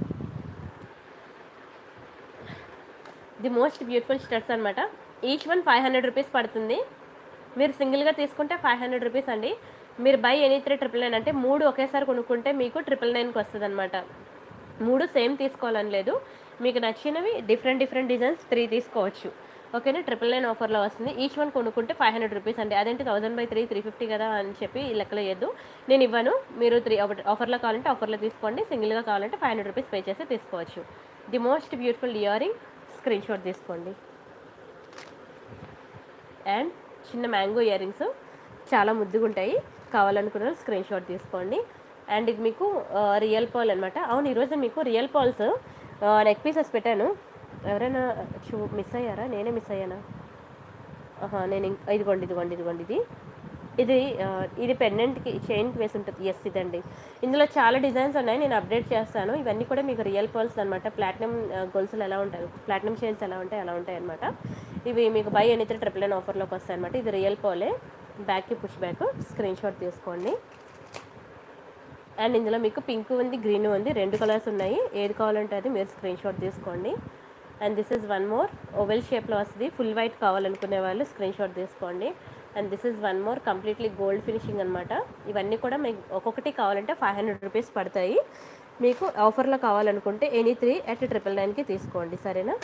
ది మోస్ట్ బ్యూటిఫుల్ స్టడ్స్ అనమాట each one five hundred rupees పడుతుంది మీరు సింగిల్గా తీసుకుంటే ఫైవ్ హండ్రెడ్ రూపీస్ అండి మీరు by any three triple nine అంటే మూడు ఒకేసారి కొనుక్కుంటే మీకు ట్రిపుల్ నైన్కి వస్తుంది అనమాట మూడు సేమ్ తీసుకోవాలని లేదు మీకు నచ్చినవి డిఫరెంట్ డిఫరెంట్ డిజైన్స్ త్రీ తీసుకోవచ్చు ఓకేనా ట్రిపుల్ నైన్ ఆఫర్లో వస్తుంది ఈచ్ వన్ కొనుక్కుంటే ఫైవ్ హండ్రెడ్ రూపీస్ అండి అదేంటి thousand by three three fifty కదా అని చెప్పి ఈ లెక్కలో వేయద్దు నేను ఇవ్వను మీరు త్రీ ఆఫర్లో కావాలంటే ఆఫర్లో తీసుకోండి సింగిల్గా కావాలంటే ఫైవ్ హండ్రెడ్ రూపీస్ పే చేసి తీసుకోవచ్చు the most beautiful earring screen shot తీసుకోండి అండ్ చిన్న మ్యాంగో ఇయర్ రింగ్స్ చాలా ముద్దుగా ఉంటాయి కావాలనుకున్న స్క్రీన్ షాట్ తీసుకోండి అండ్ ఇది మీకు రియల్ పాల్ అనమాట అవును ఈరోజు మీకు రియల్ పాల్స్ నెక్ పీసెస్ పెట్టాను ఎవరైనా చూ మిస్ అయ్యారా నేనే మిస్ అయ్యానా ఆహా నేను ఇంక- ఇదిగోండి ఇదిగోండి ఇదిగోండి ఇది ఇది ఆ, ఇది పెండెంట్కి చైన్కి వేసి ఉంటుంది ఎస్ ఇదండి ఇందులో చాలా డిజైన్స్ ఉన్నాయి నేను అప్డేట్ చేస్తాను ఇవన్నీ కూడా మీకు రియల్ పర్ల్స్ అనమాట ప్లాటినం గొలుసులు ఎలా ఉంటాయి ప్లాటినం చైన్స్ ఎలా ఉంటాయి అలా ఉంటాయి అనమాట ఇవి మీకు బై ఎనీతే ట్రిపుల్ నైన్ ఆఫర్లోకి వస్తాయి అనమాట ఇది రియల్ పోలే బ్యాక్కి పుష్ బ్యాక్ స్క్రీన్ షాట్ తీసుకోండి అండ్ ఇందులో మీకు పింక్ ఉంది గ్రీన్ ఉంది రెండు కలర్స్ ఉన్నాయి ఏది కావాలంటే అది మీరు స్క్రీన్ షాట్ తీసుకోండి and this is one more oval షేప్లో వస్తుంది ఫుల్ వైట్ కావాలనుకునే వాళ్ళు స్క్రీన్ షాట్ తీసుకోండి and this is one more completely gold finishing అనమాట ఇవన్నీ కూడా మీకు ఒక్కొక్కటి కావాలంటే ఫైవ్ హండ్రెడ్ రూపీస్ పడతాయి మీకు ఆఫర్లో కావాలనుకుంటే ఎనీ త్రీ అట్ ట్రిపుల్ నైన్కి తీసుకోండి సరేనా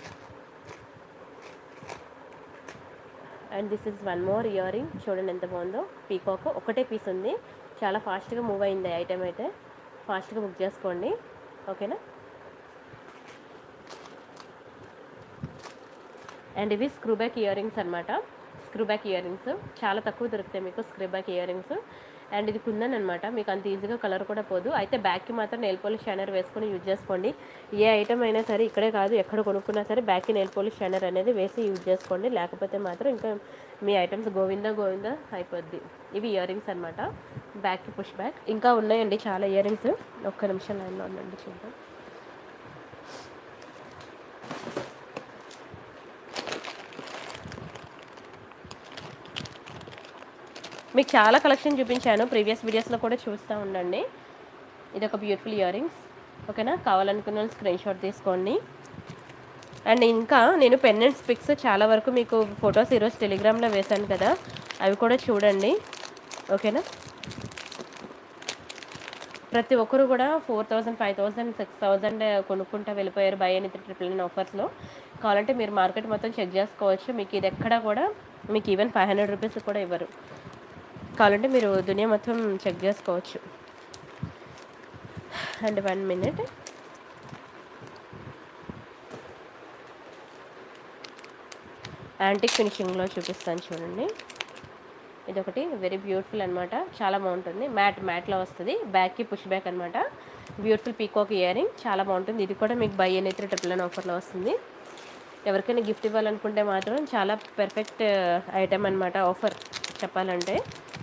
and this is one more earring చూడండి ఎంత బాగుందో పీకాక్ ఒకటే పీస్ ఉంది చాలా ఫాస్ట్గా మూవ్ అయింది ఐటెం అయితే ఫాస్ట్గా బుక్ చేసుకోండి ఓకేనా అండ్ ఇవి స్క్రూ బ్యాక్ ఇయర్ రింగ్స్ అనమాట స్క్రూ బ్యాక్ ఇయర్ రింగ్స్ చాలా తక్కువ దొరుకుతాయి మీకు screw back earrings and ఇది కుందన్ అనమాట మీకు అంత ఈజీగా కలర్ కూడా పోదు అయితే బ్యాక్కి మాత్రం నెయిల్ పాలిష్ షైనర్ వేసుకొని యూజ్ చేసుకోండి ఏ ఐటమ్ అయినా సరే ఇక్కడే కాదు ఎక్కడ కొనుక్కున్నా సరే బ్యాక్కి నెయిల్ పాలిష్ షైనర్ అనేది వేసి యూజ్ చేసుకోండి లేకపోతే మాత్రం ఇంకా మీ ఐటమ్స్ గోవిందా గోవిందా అయిపోద్ది ఇవి ఇయర్ రింగ్స్ అనమాట బ్యాక్కి పుష్ బ్యాక్ ఇంకా ఉన్నాయండి చాలా ఇయర్ రింగ్స్ ఒక్క నిమిషం లైన్లో ఉండండి చూద్దాం మీకు చాలా కలెక్షన్ చూపించాను ప్రీవియస్ వీడియోస్లో కూడా చూస్తూ ఉండండి ఇది ఒక బ్యూటిఫుల్ ఇయర్ రింగ్స్ ఓకేనా కావాలనుకున్న వాళ్ళు స్క్రీన్ షాట్ తీసుకోండి అండ్ ఇంకా నేను పెండెంట్స్ పిక్స్ చాలా వరకు మీకు ఫొటోస్ ఈరోజు టెలిగ్రామ్లో వేశాను కదా అవి కూడా చూడండి ఓకేనా ప్రతి ఒక్కరు కూడా four thousand five thousand six thousand కొనుక్కుంటా వెళ్ళిపోయారు బై అని ట్రిపుల్ నైన్ ఆఫర్స్లో కావాలంటే మీరు మార్కెట్ మొత్తం చెక్ చేసుకోవచ్చు మీకు ఇది ఎక్కడ కూడా మీకు ఈవెన్ ఫైవ్ హండ్రెడ్ రూపీస్ కూడా ఇవ్వరు కావాలంటే మీరు దునియా మొత్తం చెక్ చేసుకోవచ్చు అండ్ వన్ మినిట్ యాంటిక్ ఫినిషింగ్లో చూపిస్తాను చూడండి ఇది ఒకటి వెరీ బ్యూటిఫుల్ అనమాట చాలా బాగుంటుంది మ్యాట్ మ్యాట్లో వస్తుంది బ్యాక్కి పుష్ బ్యాక్ అనమాట బ్యూటిఫుల్ పీకాక్ ఇయర్ రింగ్ చాలా బాగుంటుంది ఇది కూడా మీకు బై అనేది ట్రిపుల్ నైన్ ఆఫర్లో వస్తుంది ఎవరికైనా గిఫ్ట్ ఇవ్వాలనుకుంటే మాత్రం చాలా పెర్ఫెక్ట్ ఐటెం అనమాట ఆఫర్ చెప్పాలంటే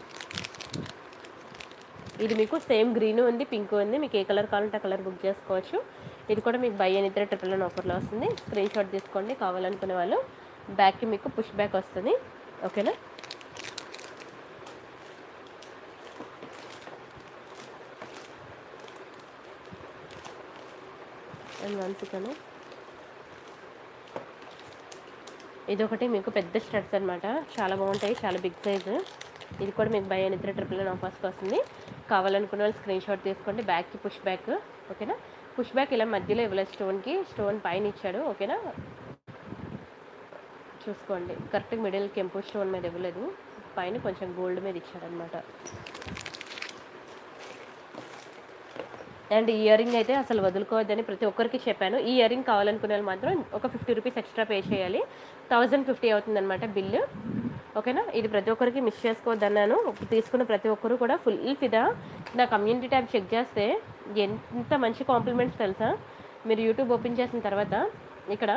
ఇది మీకు సేమ్ గ్రీన్ ఉంది పింక్ ఉంది మీకు ఏ కలర్ కావాలంటే ఆ కలర్ బుక్ చేసుకోవచ్చు ఇది కూడా మీకు బై అని ఇద్దరు ట్రిపుల్ నైన్ ఆఫర్లో వస్తుంది స్క్రీన్ షాట్ తీసుకోండి కావాలనుకునే వాళ్ళు బ్యాక్కి మీకు పుష్ బ్యాక్ వస్తుంది ఓకేనా అండ్ వన్ సెకండ్ ఇది ఒకటి మీకు పెద్ద స్టడ్స్ అనమాట చాలా బాగుంటాయి చాలా బిగ్ సైజు ఇది కూడా మీకు బై అని ట్రిపుల్ నైన్ ఆఫర్స్కి వస్తుంది కావాలనుకున్న వాళ్ళు స్క్రీన్ షాట్ తీసుకోండి బ్యాక్కి పుష్ బ్యాక్ ఓకేనా పుష్ బ్యాక్ ఇలా మధ్యలో ఇవ్వలేదు స్టోన్కి స్టోన్ పైన ఇచ్చాడు ఓకేనా చూసుకోండి కరెక్ట్ మిడిల్ కెంపు స్టోన్ మీద ఇవ్వలేదు పైన కొంచెం గోల్డ్ మీద ఇచ్చాడనమాట అండ్ ఈ ఇయర్ రింగ్ అయితే అసలు వదులుకోవద్దని ప్రతి ఒక్కరికి చెప్పాను ఈ ఇయర్ రింగ్ కావాలనుకునే వాళ్ళు మాత్రం ఒక ఫిఫ్టీ రూపీస్ ఎక్స్ట్రా పే చేయాలి థౌజండ్ ఫిఫ్టీ అవుతుంది అనమాట బిల్లు ఓకేనా ఇది ప్రతి ఒక్కరికి మిస్ చేసుకోవద్దన్నాను తీసుకున్న ప్రతి ఒక్కరు కూడా ఫుల్ ఫిదా నా కమ్యూనిటీ ట్యాబ్ చెక్ చేస్తే ఎంత మంచి కాంప్లిమెంట్స్ తెలుసా మీరు యూట్యూబ్ ఓపెన్ చేసిన తర్వాత ఇక్కడ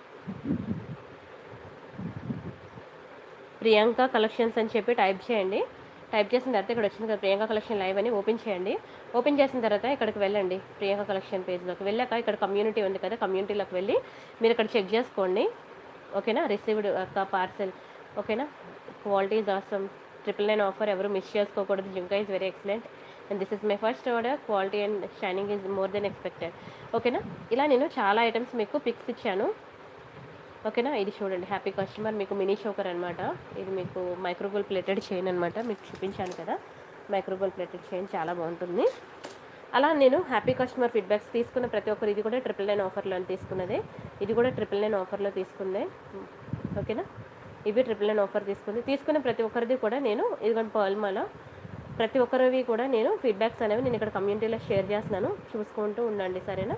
ప్రియాంక కలెక్షన్స్ అని చెప్పి టైప్ చేయండి టైప్ చేసిన తర్వాత ఇక్కడ వచ్చింది కదా ప్రియాంక కలెక్షన్ లైవ్ అని ఓపెన్ చేయండి ఓపెన్ చేసిన తర్వాత ఇక్కడికి వెళ్ళండి ప్రియాంక కలెక్షన్ పేజ్లోకి వెళ్ళాక ఇక్కడ కమ్యూనిటీ ఉంది కదా కమ్యూనిటీలోకి వెళ్ళి మీరు ఇక్కడ చెక్ చేసుకోండి ఓకేనా రిసీవ్డ్ అక్క పార్సెల్ ఓకేనా quality is awesome triple nine offer ఎవరు మిస్ చేసుకోకూడదు jhumka is very excellent and this is my first order quality and shining is more then expected ఓకేనా ఇలా నేను చాలా ఐటమ్స్ మీకు పిక్స్ ఇచ్చాను ఓకేనా ఇది చూడండి హ్యాపీ కస్టమర్ మీకు మినీ షోకర్ అనమాట ఇది మీకు మైక్రోగోల్ ప్లేటెడ్ చైన్ అనమాట మీకు చూపించాను కదా మైక్రోగోల్ ప్లేటెడ్ చైన్ చాలా బాగుంటుంది అలా నేను హ్యాపీ కస్టమర్ ఫీడ్బ్యాక్స్ తీసుకున్న ప్రతి ఒక్కరు ఇది కూడా ట్రిపుల్ నైన్ ఆఫర్లో తీసుకున్నదే ఇది కూడా ట్రిపుల్ నైన్ ఆఫర్లో తీసుకుందే ఓకేనా ఇవి ట్రిపుల్ నైన్ ఆఫర్ తీసుకుంది తీసుకున్న ప్రతి ఒక్కరిది కూడా నేను ఇదిగోండి పర్ల్మాల ప్రతి ఒక్కరివి కూడా నేను ఫీడ్బ్యాక్స్ అనేవి నేను ఇక్కడ కమ్యూనిటీలో షేర్ చేస్తున్నాను చూసుకుంటూ ఉండండి సరేనా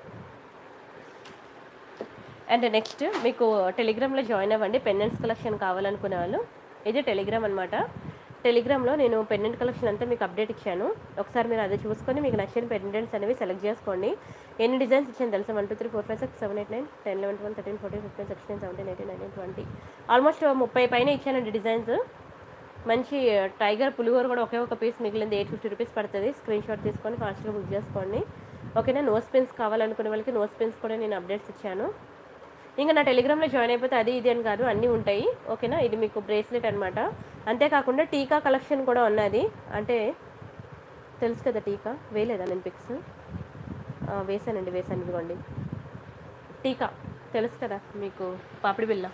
అండ్ నెక్స్ట్ మీకు టెలిగ్రామ్లో జాయిన్ అవ్వండి పెండెంట్స్ కలెక్షన్ కావాలనుకునే వాళ్ళు ఇది టెలిగ్రామ్ అనమాట టెలిగ్రామ్లో నేను పెండెంట్ కలెక్షన్ అంతా మీకు అప్డేట్ ఇచ్చాను ఒకసారి మీరు అది చూసుకొని మీకు నచ్చిన పెండెంట్స్ అనేవి సెలెక్ట్ చేసుకోండి ఎన్ని డిజైన్స్ ఇచ్చాను తెలుసా one two three four five six seven eight nine ten eleven twelve thirteen fourteen fifteen sixteen seventeen eighteen nineteen twenty almost ముప్పై పైన ఇచ్చానండి డిజైన్స్ మంచి టైగర్ పులిహోర కూడా ఒకే ఒక పీస్ మిగిలింది ఎయిట్ ఫిఫ్టీ రూపీస్ పడుతుంది స్క్రీన్ షాట్ తీసుకొని ఫాస్ట్గా బుక్ చేసుకోండి ఓకేనా నోస్ పెన్స్ కావాలనుకునే వాళ్ళకి నోస్ పెన్స్ కూడా నేను అప్డేట్స్ ఇచ్చాను ఇంకా నా టెలిగ్రామ్లో జాయిన్ అయిపోతే అది ఇది అని కాదు అన్నీ ఉంటాయి ఓకేనా ఇది మీకు బ్రేస్లెట్ అనమాట అంతేకాకుండా టీకా కలెక్షన్ కూడా ఉన్నది అంటే తెలుసు కదా టీకా వేయలేదా నేను పిక్స్ వేసానండి వేసాను ఇదిగోండి టీకా తెలుసు కదా మీకు పాపిడి బిల్ల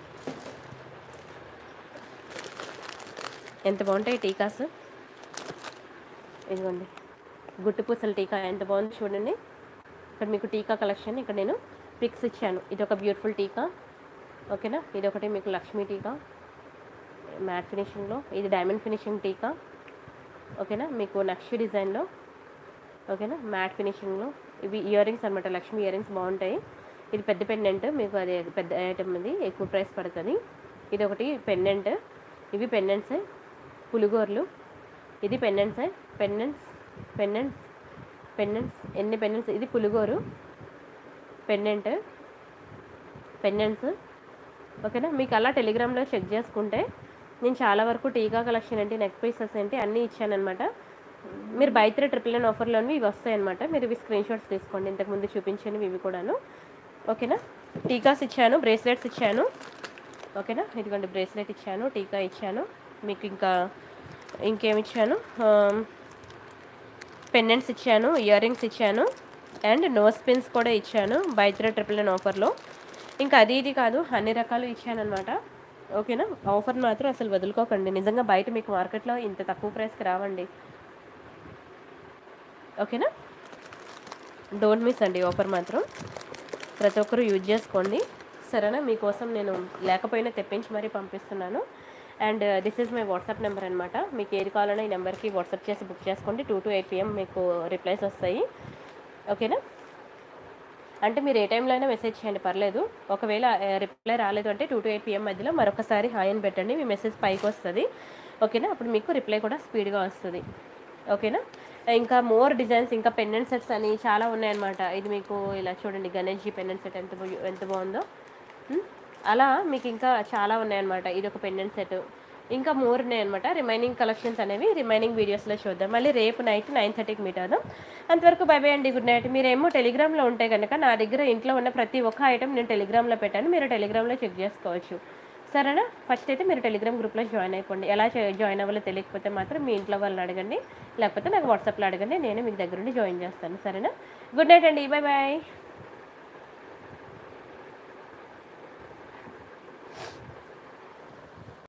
ఎంత బాగుంటాయి టీకాస్ ఇదిగోండి గుట్టు పూసల టీకా ఎంత బాగుంది చూడండి ఇక్కడ మీకు టీకా కలెక్షన్ ఇక్కడ నేను పిక్స్ ఇచ్చాను ఇది ఒక బ్యూటిఫుల్ టీకా ఓకేనా ఇది ఒకటి మీకు లక్ష్మీ టీకా మ్యాట్ ఫినిషింగ్లో ఇది డైమండ్ ఫినిషింగ్ టీకా ఓకేనా మీకు నక్షి డిజైన్లో ఓకేనా మ్యాట్ ఫినిషింగ్లో ఇవి ఇయర్ రింగ్స్ అనమాట లక్ష్మీ ఇయర్ రింగ్స్ బాగుంటాయి ఇది పెద్ద పెండెంట్ మీకు అది పెద్ద ఐటమ్ ఇది ఎక్కువ ప్రైస్ పడుతుంది ఇది ఒకటి పెండెంట్ ఇవి పెండెంట్స్ పులిగోర్లు ఇది పెండెంట్స్ పెండెంట్స్ పెండెంట్స్ పెండెంట్స్ ఎన్ని పెండెంట్స్ ఇది పులిగోరు పెండెంట్ పెండెంట్స్ ఓకేనా మీకు అలా టెలిగ్రామ్లో చెక్ చేసుకుంటే నేను చాలా వరకు టీకా కలెక్షన్ ఏంటి నెక్ పీసెస్ ఏంటి అన్నీ ఇచ్చానమాట మీరు బై త్రీ ట్రిపుల్ నైన్ ఆఫర్లోని ఇవి వస్తాయన్నమాట మీరు ఇవి స్క్రీన్ షాట్స్ తీసుకోండి ఇంతకుముందు చూపించండి ఇవి కూడాను ఓకేనా టీకాస్ ఇచ్చాను బ్రేస్లెట్స్ ఇచ్చాను ఓకేనా ఇదిగోండి బ్రేస్లెట్ ఇచ్చాను టీకా ఇచ్చాను మీకు ఇంకా ఇంకేమి ఇచ్చాను పెండెంట్స్ ఇచ్చాను ఇయర్ రింగ్స్ ఇచ్చాను అండ్ నోస్ పిన్స్ కూడా ఇచ్చాను బై త్రీ ట్రిపుల్ నైన్ ఆఫర్లో ఇంకా అది ఇది కాదు అన్ని రకాలు ఇచ్చాను అనమాట ఓకేనా ఆఫర్ మాత్రం అసలు వదులుకోకండి నిజంగా బయట మీకు మార్కెట్లో ఇంత తక్కువ ప్రైస్కి రావండి ఓకేనా డోంట్ మిస్ అండి ఆఫర్ మాత్రం ప్రతి ఒక్కరు యూజ్ చేసుకోండి సరేనా మీకోసం నేను లేకపోయినా తెప్పించి మరీ పంపిస్తున్నాను and this is my WhatsApp number అనమాట మీకు ఏది కావాలన్నా ఈ నెంబర్కి వాట్సాప్ చేసి బుక్ చేసుకోండి టూ టు ఎయిట్ పిఎం మీకు రిప్లైస్ వస్తాయి ఓకేనా అంటే మీరు ఏ టైంలో అయినా మెసేజ్ చేయండి పర్లేదు ఒకవేళ రిప్లై రాలేదు అంటే టూ టు ఎయిట్ పిఎం మధ్యలో మరొకసారి హాయ్ అని పెట్టండి మీ మెసేజ్ పైకి వస్తుంది ఓకేనా అప్పుడు మీకు రిప్లై కూడా స్పీడ్గా వస్తుంది ఓకేనా ఇంకా మోర్ డిజైన్స్ ఇంకా పెండెంట్ సెట్స్ అని చాలా ఉన్నాయన్నమాట ఇది మీకు ఇలా చూడండి గణేష్జీ పెండెంట్ సెట్ ఎంత బా- ఎంత బాగుందో ఉమ్, అలా మీకు ఇంకా చాలా ఉన్నాయన్నమాట ఇది ఒక పెండెంట్ సెట్ ఇంకా మోర్ ఉన్నాయన్నమాట రిమైనింగ్ కలెక్షన్స్ అనేవి రిమైనింగ్ వీడియోస్లో చూద్దాం మళ్ళీ రేపు నైట్ నైన్ థర్టీకి మీట్ అవుదాం అంతవరకు బై బై అండి గుడ్ నైట్ మీరేమో టెలిగ్రామ్లో ఉంటే కనుక నా దగ్గర ఇంట్లో ఉన్న ప్రతి ఒక్క ఐటమ్ నేను టెలిగ్రామ్లో పెట్టాను మీరు టెలిగ్రామ్లో చెక్ చేసుకోవచ్చు సరేనా ఫస్ట్ అయితే మీరు టెలిగ్రామ్ గ్రూప్లో జాయిన్ అయిపోండి ఎలా చే- జాయిన్ అవ్వాలో తెలియకపోతే మాత్రం మీ ఇంట్లో వాళ్ళని అడగండి లేకపోతే నాకు వాట్సాప్లో అడగండి నేను మీకు దగ్గరుండి జాయిన్ చేస్తాను సరేనా గుడ్ నైట్ అండి బాయ్ బాయ్